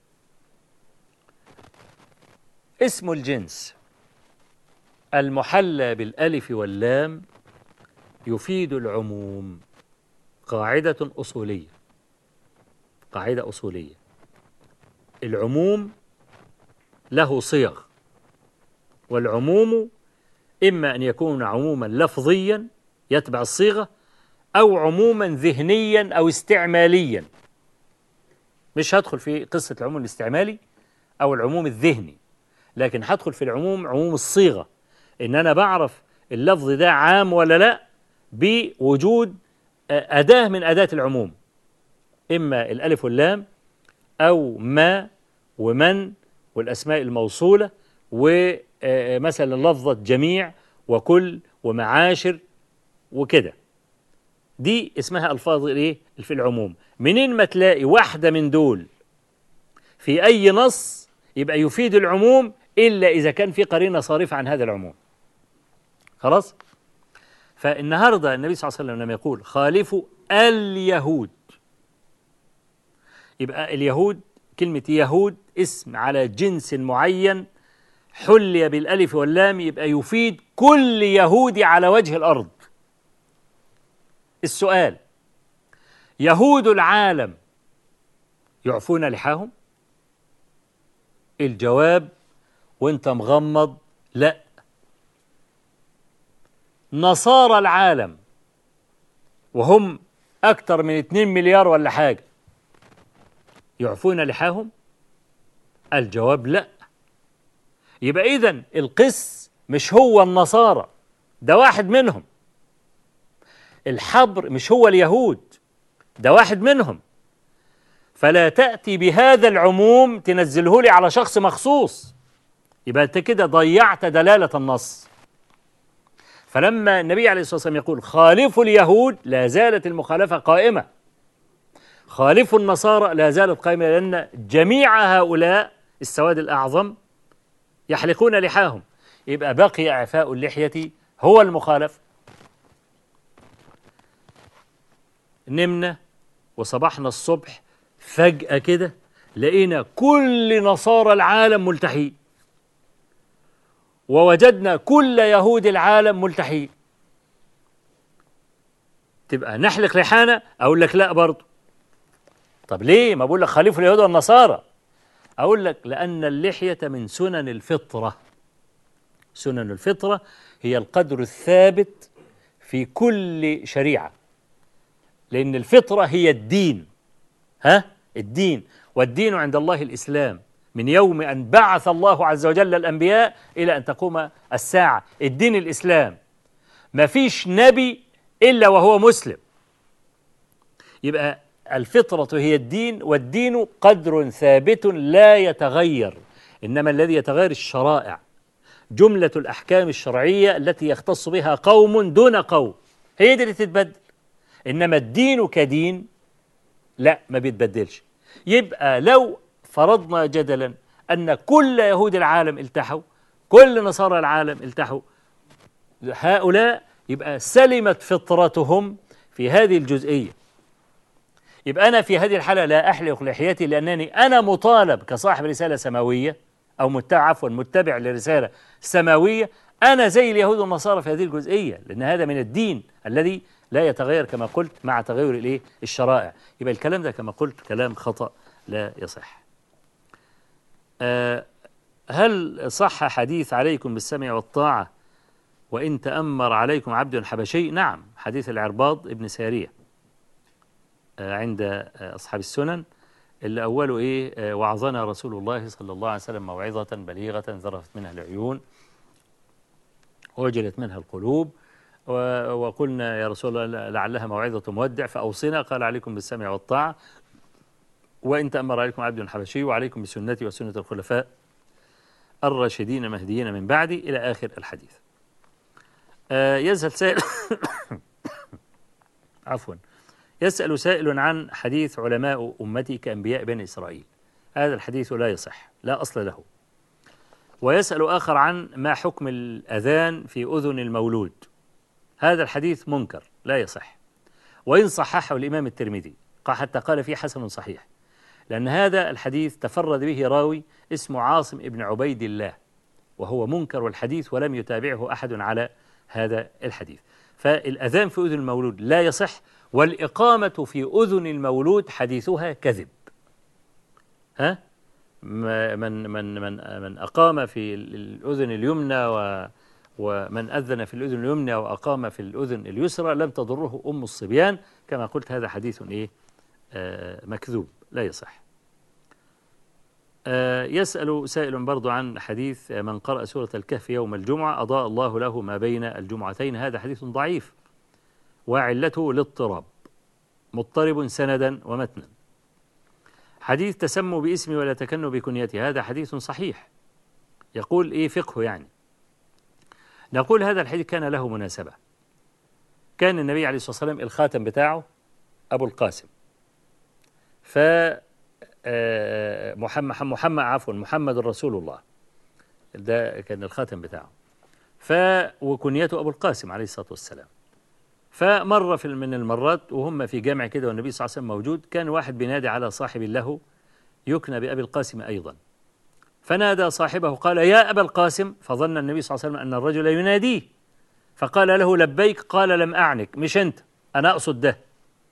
اسم الجنس المحلى بالالف واللام يفيد العموم قاعده اصوليه قاعده اصوليه العموم له صيغ والعموم إما أن يكون عموما لفظيا يتبع الصيغة أو عموما ذهنيا أو استعماليا مش هدخل في قصة العموم الاستعمالي أو العموم الذهني لكن هدخل في العموم عموم الصيغة إن أنا بعرف اللفظ ده عام ولا لا بوجود آه، أداة من أداة العموم إما الألف واللام أو ما ومن والأسماء الموصولة ومثلا لفظة جميع وكل ومعاشر وكده دي اسمها ألفاظ إيه؟ في العموم منين ما تلاقي واحدة من دول في أي نص يبقى يفيد العموم إلا إذا كان في قرينة صارفة عن هذا العموم خلاص فالنهاردة النبي صلى الله عليه وسلم لما يقول خالفوا اليهود يبقى اليهود كلمة يهود اسم على جنس معين حلي بالألف واللام يبقى يفيد كل يهودي على وجه الأرض السؤال يهود العالم يعفون لحاهم الجواب وانت مغمض لا نصارى العالم وهم أكثر من 2 مليار ولا حاجة يعفون لحاهم الجواب لا يبقى إذن القس مش هو النصارى ده واحد منهم الحبر مش هو اليهود ده واحد منهم فلا تأتي بهذا العموم تنزله لي على شخص مخصوص يبقى أنت كده ضيعت دلالة النص فلما النبي عليه الصلاة والسلام يقول خالفوا اليهود لا زالت المخالفة قائمة خالفوا النصارى لا زالت قائمة لأن جميع هؤلاء السواد الأعظم يحلقون لحاهم يبقى بقي إعفاء اللحية هو المخالف نمنا وصبحنا الصبح فجأة كده لقينا كل نصارى العالم ملتحين ووجدنا كل يهود العالم ملتحين تبقى نحلق لحانا أقول لك لا برضه طب ليه ما بقول لك خليفة اليهود والنصارى أقول لك لأن اللحية من سنن الفطرة سنن الفطرة هي القدر الثابت في كل شريعة لأن الفطرة هي الدين ها الدين والدين عند الله الإسلام من يوم أن بعث الله عز وجل الأنبياء إلى أن تقوم الساعة الدين الإسلام ما فيش نبي إلا وهو مسلم يبقى الفطرة هي الدين والدين قدر ثابت لا يتغير إنما الذي يتغير الشرائع جملة الأحكام الشرعية التي يختص بها قوم دون قوم هي دي اللي تتبدل إنما الدين كدين لا ما بيتبدلش يبقى لو فرضنا جدلا أن كل يهود العالم التحوا كل نصارى العالم التحوا هؤلاء يبقى سلمت فطرتهم في هذه الجزئية يبقى أنا في هذه الحالة لا أحلق لحيتي لأنني أنا مطالب كصاحب رسالة سماوية أو متبع عفوا متبع لرسالة سماوية أنا زي اليهود والنصارى في هذه الجزئية لأن هذا من الدين الذي لا يتغير كما قلت مع تغير الايه الشرائع يبقى الكلام ده كما قلت كلام خطأ لا يصح أه هل صح حديث عليكم بالسمع والطاعة وإن تأمر عليكم عبد حبشي نعم حديث العرباض ابن سارية أه عند أصحاب السنن اللي أوله إيه آه، وعظنا رسول الله صلى الله عليه وسلم موعظة بليغة ذرفت منها العيون وجلت منها القلوب و- وقلنا يا رسول الله لعلها موعظة مودع فأوصنا قال عليكم بالسمع والطاعة وإن تأمر عليكم عبد حبشي وعليكم بسنتي وسنة الخلفاء الراشدين المهديين من بعدي إلى آخر الحديث آه، يسأل سائل عفوا يسأل سائل عن حديث علماء أمتي كأنبياء بني إسرائيل هذا الحديث لا يصح لا أصل له ويسأل آخر عن ما حكم الأذان في أذن المولود هذا الحديث منكر لا يصح وإن صححه الإمام الترمذي قا- حتى قال فيه حسن صحيح لأن هذا الحديث تفرد به راوي اسمه عاصم ابن عبيد الله وهو منكر الحديث ولم يتابعه أحد على هذا الحديث فالأذان في أذن المولود لا يصح والإقامة في أذن المولود حديثها كذب ها ما- من من من من أقام في ال- الأذن اليمنى و ومن أذن في الأذن اليمنى وأقام في الأذن اليسرى لم تضره أم الصبيان كما قلت هذا حديث إيه آه مكذوب لا يصح آه يسأل سائل برضو عن حديث آه، من قرأ سورة الكهف يوم الجمعة أضاء الله له ما بين الجمعتين هذا حديث ضعيف وعلته الاضطراب مضطرب سندا ومتنا حديث تسموا باسمي ولا تكنوا بكنيتي هذا حديث صحيح يقول إيه فقه يعني نقول هذا الحديث كان له مناسبة كان النبي عليه الصلاة والسلام الخاتم بتاعه أبو القاسم ف آه، محمد محمد عفوا محمد رسول الله ده كان الخاتم بتاعه ف وكنيته أبو القاسم عليه الصلاة والسلام فمرة في من المرات وهم في جامع كده والنبي صلى الله عليه وسلم موجود كان واحد بينادي على صاحب له يكنى بأبي القاسم أيضا فنادى صاحبه قال يا أبا القاسم فظن النبي صلى الله عليه وسلم أن الرجل يناديه فقال له لبيك قال لم أعنك مش أنت أنا أقصد ده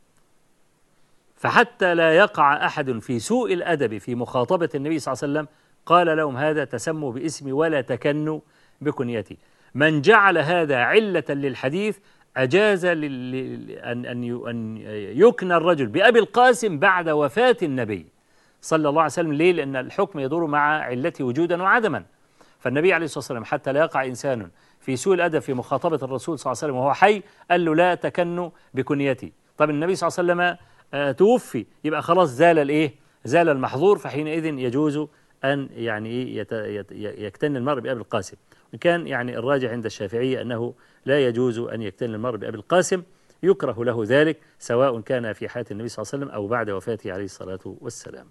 فحتى لا يقع أحد في سوء الأدب في مخاطبة النبي صلى الله عليه وسلم قال لهم هذا تسموا باسمي ولا تكنوا بكنيتي من جعل هذا علة للحديث أجاز لل- لل- أن أن ي- أن يكنى الرجل بأبي القاسم بعد وفاة النبي صلى الله عليه وسلم ليه؟ لأن الحكم يدور مع علته وجودا وعدما فالنبي عليه الصلاة والسلام حتى لا يقع إنسان في سوء الأدب في مخاطبة الرسول صلى الله عليه وسلم وهو حي قال له لا تكنوا بكنيتي طب النبي صلى الله عليه وسلم آه، توفي يبقى خلاص زال الإيه زال المحظور فحينئذ يجوز أن يعني إيه يت- يت- يكتن المرء بأبي القاسم كان يعني الراجح عند الشافعية أنه لا يجوز أن يكتن المرء بأبي القاسم يكره له ذلك سواء كان في حياة النبي صلى الله عليه وسلم أو بعد وفاته عليه الصلاة والسلام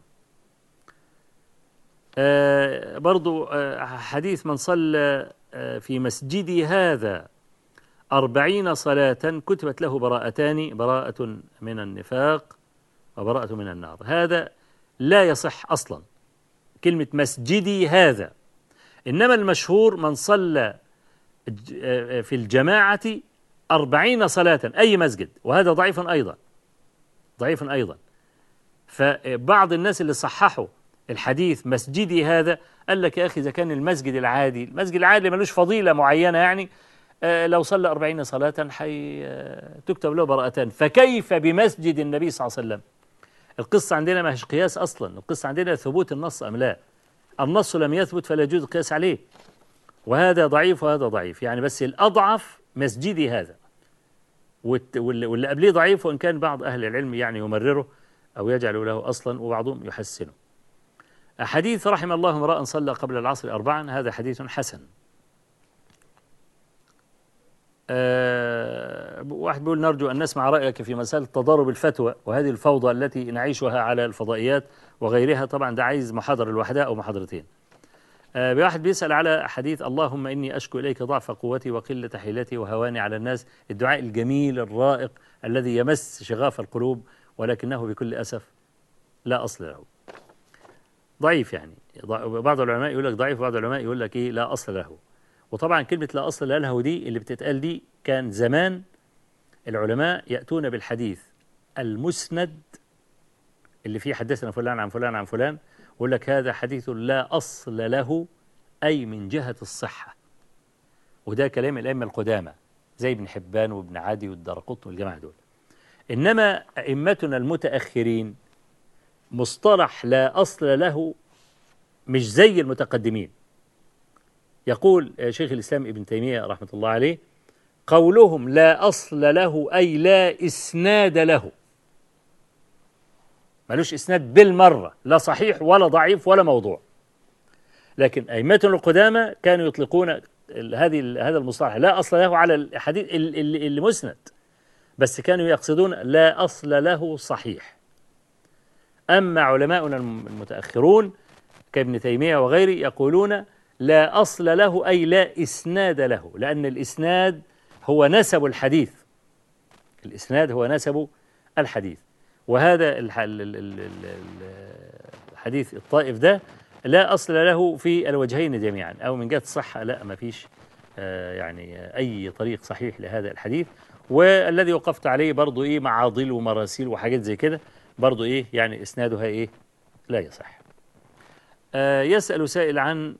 آه برضو آه حديث من صلى آه في مسجدي هذا أربعين صلاة كتبت له براءتان براءة من النفاق وبراءة من النار هذا لا يصح أصلا كلمة مسجدي هذا إنما المشهور من صلى ج- آه، في الجماعة أربعين صلاة أي مسجد وهذا ضعيف أيضا ضعيف أيضا فبعض الناس اللي صححوا الحديث مسجدي هذا قال لك يا أخي إذا كان المسجد العادي المسجد العادي ملوش فضيلة معينة يعني آه، لو صلى أربعين صلاة حي آه، تكتب له براءتان فكيف بمسجد النبي صلى الله عليه وسلم القصة عندنا ما هيش قياس أصلا القصة عندنا ثبوت النص أم لا النص لم يثبت فلا يجوز القياس عليه وهذا ضعيف وهذا ضعيف يعني بس الأضعف مسجدي هذا والت- واللي واللي قبليه ضعيف وإن كان بعض أهل العلم يعني يمرره أو يجعل له أصلا وبعضهم يحسنه حديث رحم الله امرأ صلى قبل العصر أربعا هذا حديث حسن آه واحد بيقول نرجو أن نسمع رأيك في مسألة تضارب الفتوى وهذه الفوضى التي نعيشها على الفضائيات وغيرها طبعا ده عايز محاضرة لوحدها أو محاضرتين آه واحد بيسأل على حديث اللهم إني أشكو إليك ضعف قوتي وقلة حيلتي وهواني على الناس الدعاء الجميل الرائق الذي يمس شغاف القلوب ولكنه بكل أسف لا أصل له ضعيف يعني ضع- بعض العلماء يقول لك ضعيف وبعض العلماء يقول لك إيه لا أصل له وطبعا كلمة لا أصل له دي اللي بتتقال دي كان زمان العلماء يأتون بالحديث المسند اللي فيه حدثنا فلان عن فلان عن فلان ويقول لك هذا حديث لا أصل له أي من جهة الصحة وده كلام الأئمة القدامى زي ابن حبان وابن عدي والدرقطن والجماعة دول إنما أئمتنا المتأخرين مصطلح لا أصل له مش زي المتقدمين يقول شيخ الإسلام ابن تيمية رحمة الله عليه قولهم لا أصل له أي لا إسناد له ملوش إسناد بالمرة لا صحيح ولا ضعيف ولا موضوع لكن أئمتنا القدامى كانوا يطلقون هذه هذا المصطلح لا أصل له على الحديث اللي مسند بس كانوا يقصدون لا أصل له صحيح أما علماؤنا المتأخرون كابن تيمية وغيره يقولون لا أصل له أي لا إسناد له لأن الإسناد هو نسب الحديث الإسناد هو نسب الحديث وهذا الحديث الطائف ده لا أصل له في الوجهين جميعا أو من جهة الصحة لا ما فيش آه، يعني أي طريق صحيح لهذا الحديث والذي وقفت عليه برضو إيه معاضل ومراسيل وحاجات زي كده برضو إيه يعني إسنادها إيه لا يصح آه، يسأل سائل عن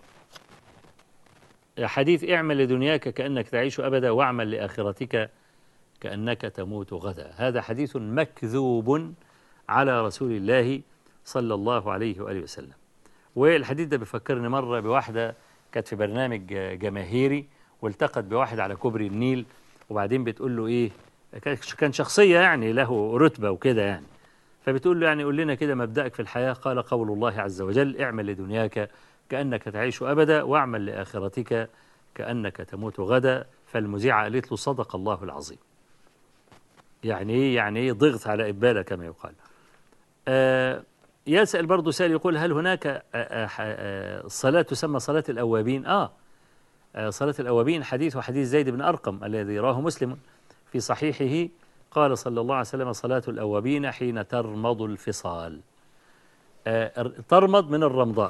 حديث اعمل لدنياك كأنك تعيش أبدا واعمل لآخرتك كأنك تموت غدا هذا حديث مكذوب على رسول الله صلى الله عليه وآله وسلم والحديث ده بيفكرني مرة بواحدة كانت في برنامج جماهيري والتقت بواحد على كوبري النيل وبعدين بتقول له ايه كان شخصية يعني له رتبة وكده يعني فبتقول له يعني قول لنا كده مبدأك في الحياة قال قول الله عز وجل اعمل لدنياك كأنك تعيش أبدا واعمل لآخرتك كأنك تموت غدا فالمذيعة قالت له صدق الله العظيم يعني ايه يعني ايه ضغط على إبالة كما يقال آه يسأل برضه سائل يقول هل هناك آه، آه، آه، صلاة تسمى صلاة الأوابين آه صلاة الأوابين حديث وحديث زيد بن أرقم الذي راه مسلم في صحيحه قال صلى الله عليه وسلم صلاة الأوابين حين ترمض الفصال ترمض من الرمضاء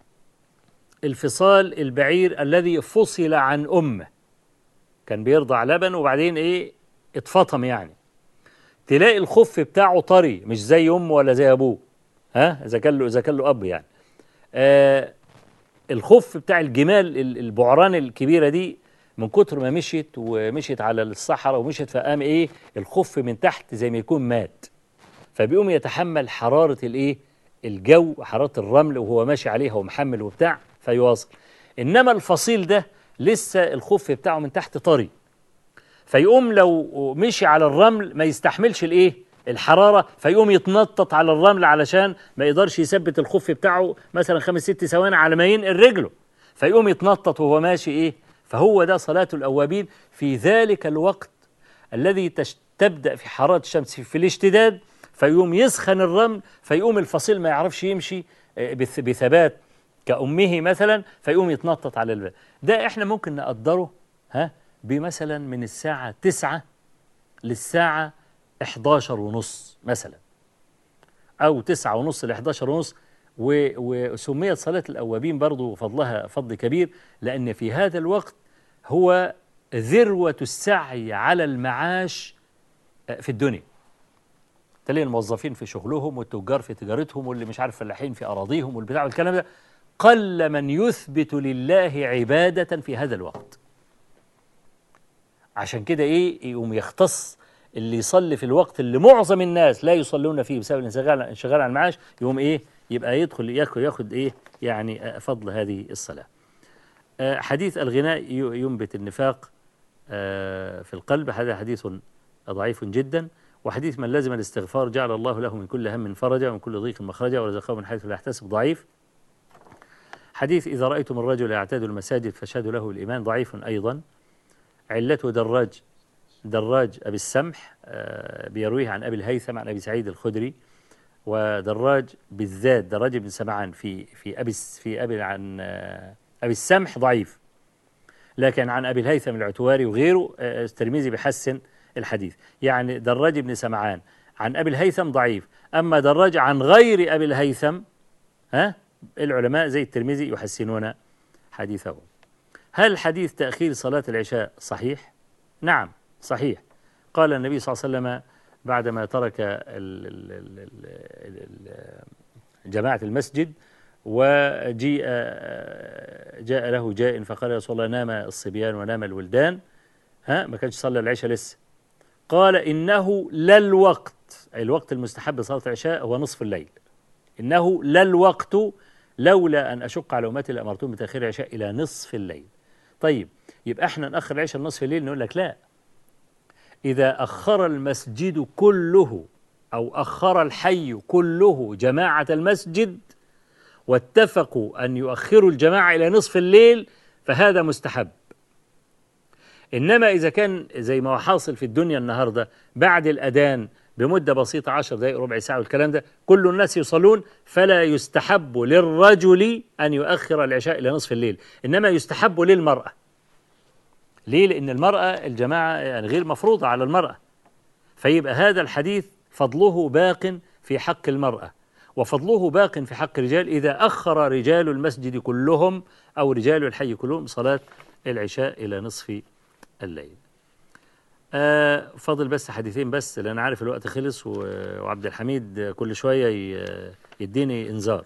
الفصال البعير الذي فصل عن أمه كان بيرضع لبن وبعدين إيه اتفطم يعني تلاقي الخف بتاعه طري مش زي أمه ولا زي أبوه ها إذا كان له إذا كان له أب يعني آه الخف بتاع الجمال البعران الكبيرة دي من كتر ما مشيت ومشيت على الصحراء ومشيت فقام إيه الخف من تحت زي ما يكون مات فبيقوم يتحمل حرارة الإيه الجو حرارة الرمل وهو ماشي عليها ومحمل وبتاع فيواصل إنما الفصيل ده لسه الخف بتاعه من تحت طري فيقوم لو مشي على الرمل ما يستحملش الايه الحراره فيقوم يتنطط على الرمل علشان ما يقدرش يثبت الخف بتاعه مثلا خمس ست ثواني على ما ينقل رجله فيقوم يتنطط وهو ماشي ايه فهو ده صلاه الاوابين في ذلك الوقت الذي تبدا في حراره الشمس في الاشتداد فيقوم يسخن الرمل فيقوم الفصيل ما يعرفش يمشي آه، بثبات كأمه مثلا فيقوم يتنطط على الباب ده احنا ممكن نقدره ها بمثلا من الساعة 9 للساعة 11 ونص مثلا أو 9 ونص ل 11 ونص وسميت صلاة الأوابين برضو فضلها فضل كبير لأن في هذا الوقت هو ذروة السعي على المعاش آه، في الدنيا تلاقي الموظفين في شغلهم والتجار في تجارتهم واللي مش عارف فلاحين في أراضيهم والبتاع والكلام ده قل من يثبت لله عبادة في هذا الوقت عشان كده ايه يقوم يختص اللي يصلي في الوقت اللي معظم الناس لا يصلون فيه بسبب الانشغال انشغال عن المعاش يقوم ايه يبقى يدخل ياخذ ياخذ ايه يعني فضل هذه الصلاه. آه، حديث الغناء ينبت النفاق آه، في القلب هذا حديث ضعيف جدا وحديث من لزم الاستغفار جعل الله له من كل هم فرجا ومن كل ضيق مخرجا ورزقه من حيث لا يحتسب ضعيف حديث إذا رأيتم الرجل يعتاد المساجد فاشهدوا له الإيمان ضعيف أيضا علته دراج دراج أبي السمح آه، بيرويه عن أبي الهيثم عن أبي سعيد الخدري ودراج بالذات دراج بن سمعان في في أبي في أبي عن آه، أبي السمح ضعيف لكن عن أبي الهيثم العتواري وغيره آه، الترمذي بيحسن الحديث يعني دراج بن سمعان عن أبي الهيثم ضعيف أما دراج عن غير أبي الهيثم ها العلماء زي الترمذي يحسنون حديثه هل حديث تأخير صلاة العشاء صحيح؟ نعم صحيح قال النبي صلى الله عليه وسلم بعدما ترك جماعة المسجد وجيء جاء له جاء فقال يا رسول الله نام الصبيان ونام الولدان ها ما كانش صلى العشاء لسه قال إنه لا الوقت أي الوقت المستحب لصلاة العشاء هو نصف الليل إنه لا الوقت لولا أن أشق على أمتي لأمرتهم بتأخير العشاء إلى نصف الليل طيب يبقى احنا نأخر العشاء لنصف الليل نقول لك لا إذا أخر المسجد كله أو أخر الحي كله جماعة المسجد واتفقوا أن يؤخروا الجماعة إلى نصف الليل فهذا مستحب إنما إذا كان زي ما هو حاصل في الدنيا النهاردة بعد الأذان بمدة بسيطة عشر دقائق ربع ساعة والكلام ده كل الناس يصلون فلا يستحب للرجل أن يؤخر العشاء إلى نصف الليل إنما يستحب للمرأة ليه؟ لأن المرأة الجماعة يعني غير مفروضة على المرأة فيبقى هذا الحديث فضله باق في حق المرأة وفضله باق في حق الرجال إذا أخر رجال المسجد كلهم أو رجال الحي كلهم صلاة العشاء إلى نصف الليل آه فاضل بس حديثين بس لأن عارف الوقت خلص و- وعبد الحميد كل شوية ي- يديني إنذار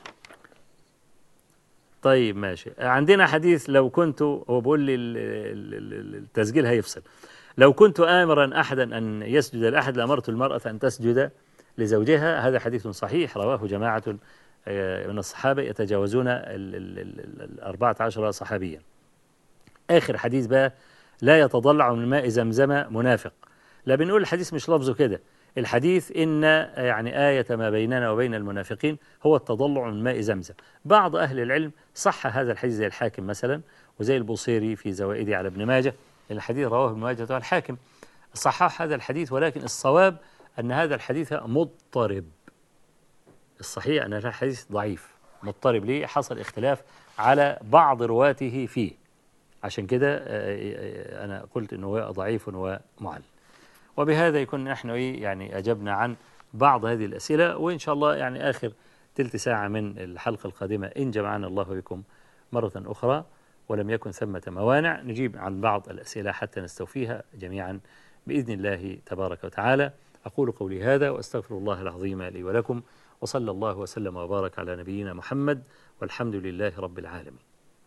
طيب ماشي عندنا حديث لو كنت هو بيقول لي ال- ال- ال- التسجيل هيفصل لو كنت آمرا أحدا أن يسجد لأحد لأمرت المرأة أن تسجد لزوجها هذا حديث صحيح رواه جماعة آه، من الصحابة يتجاوزون ال- ال- ال- ال- الأربعة عشر صحابيا آخر حديث بقى لا يتضلع من ماء زمزم منافق لا بنقول الحديث مش لفظه كده الحديث إن يعني آية ما بيننا وبين المنافقين هو التضلع من ماء زمزم بعض أهل العلم صح هذا الحديث زي الحاكم مثلا وزي البوصيري في زوائده على ابن ماجه الحديث رواه ابن ماجه والحاكم صحح هذا الحديث ولكن الصواب أن هذا الحديث مضطرب الصحيح أن هذا الحديث ضعيف مضطرب ليه حصل اختلاف على بعض رواته فيه عشان كده آه، آه، أنا قلت أنه هو ضعيف ومعل وبهذا يكون نحن إيه يعني أجبنا عن بعض هذه الأسئلة وإن شاء الله يعني آخر تلت ساعة من الحلقة القادمة إن جمعنا الله بكم مرة أخرى ولم يكن ثمة موانع نجيب عن بعض الأسئلة حتى نستوفيها جميعا بإذن الله تبارك وتعالى أقول قولي هذا وأستغفر الله العظيم لي ولكم وصلى الله وسلم وبارك على نبينا محمد والحمد لله رب العالمين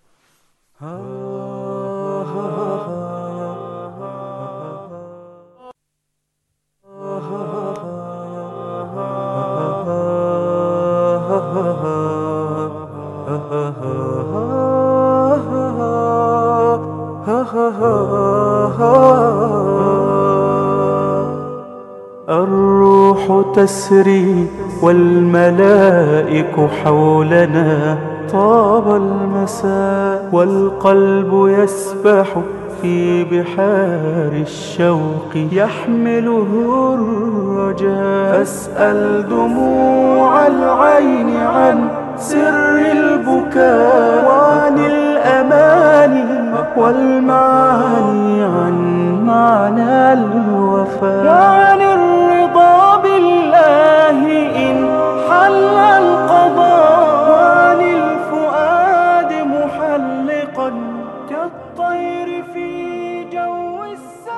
الروح تسري والملائك حولنا طاب المساء والقلب يسبح في بحار الشوق يحمله الرجاء فاسأل دموع العين عن سر البكاء وعن الأماني والمعاني عن معنى الوفاء وعن الرضا بالله إن حل القضاء وعن الفؤاد محلقا كالطير في جو السماء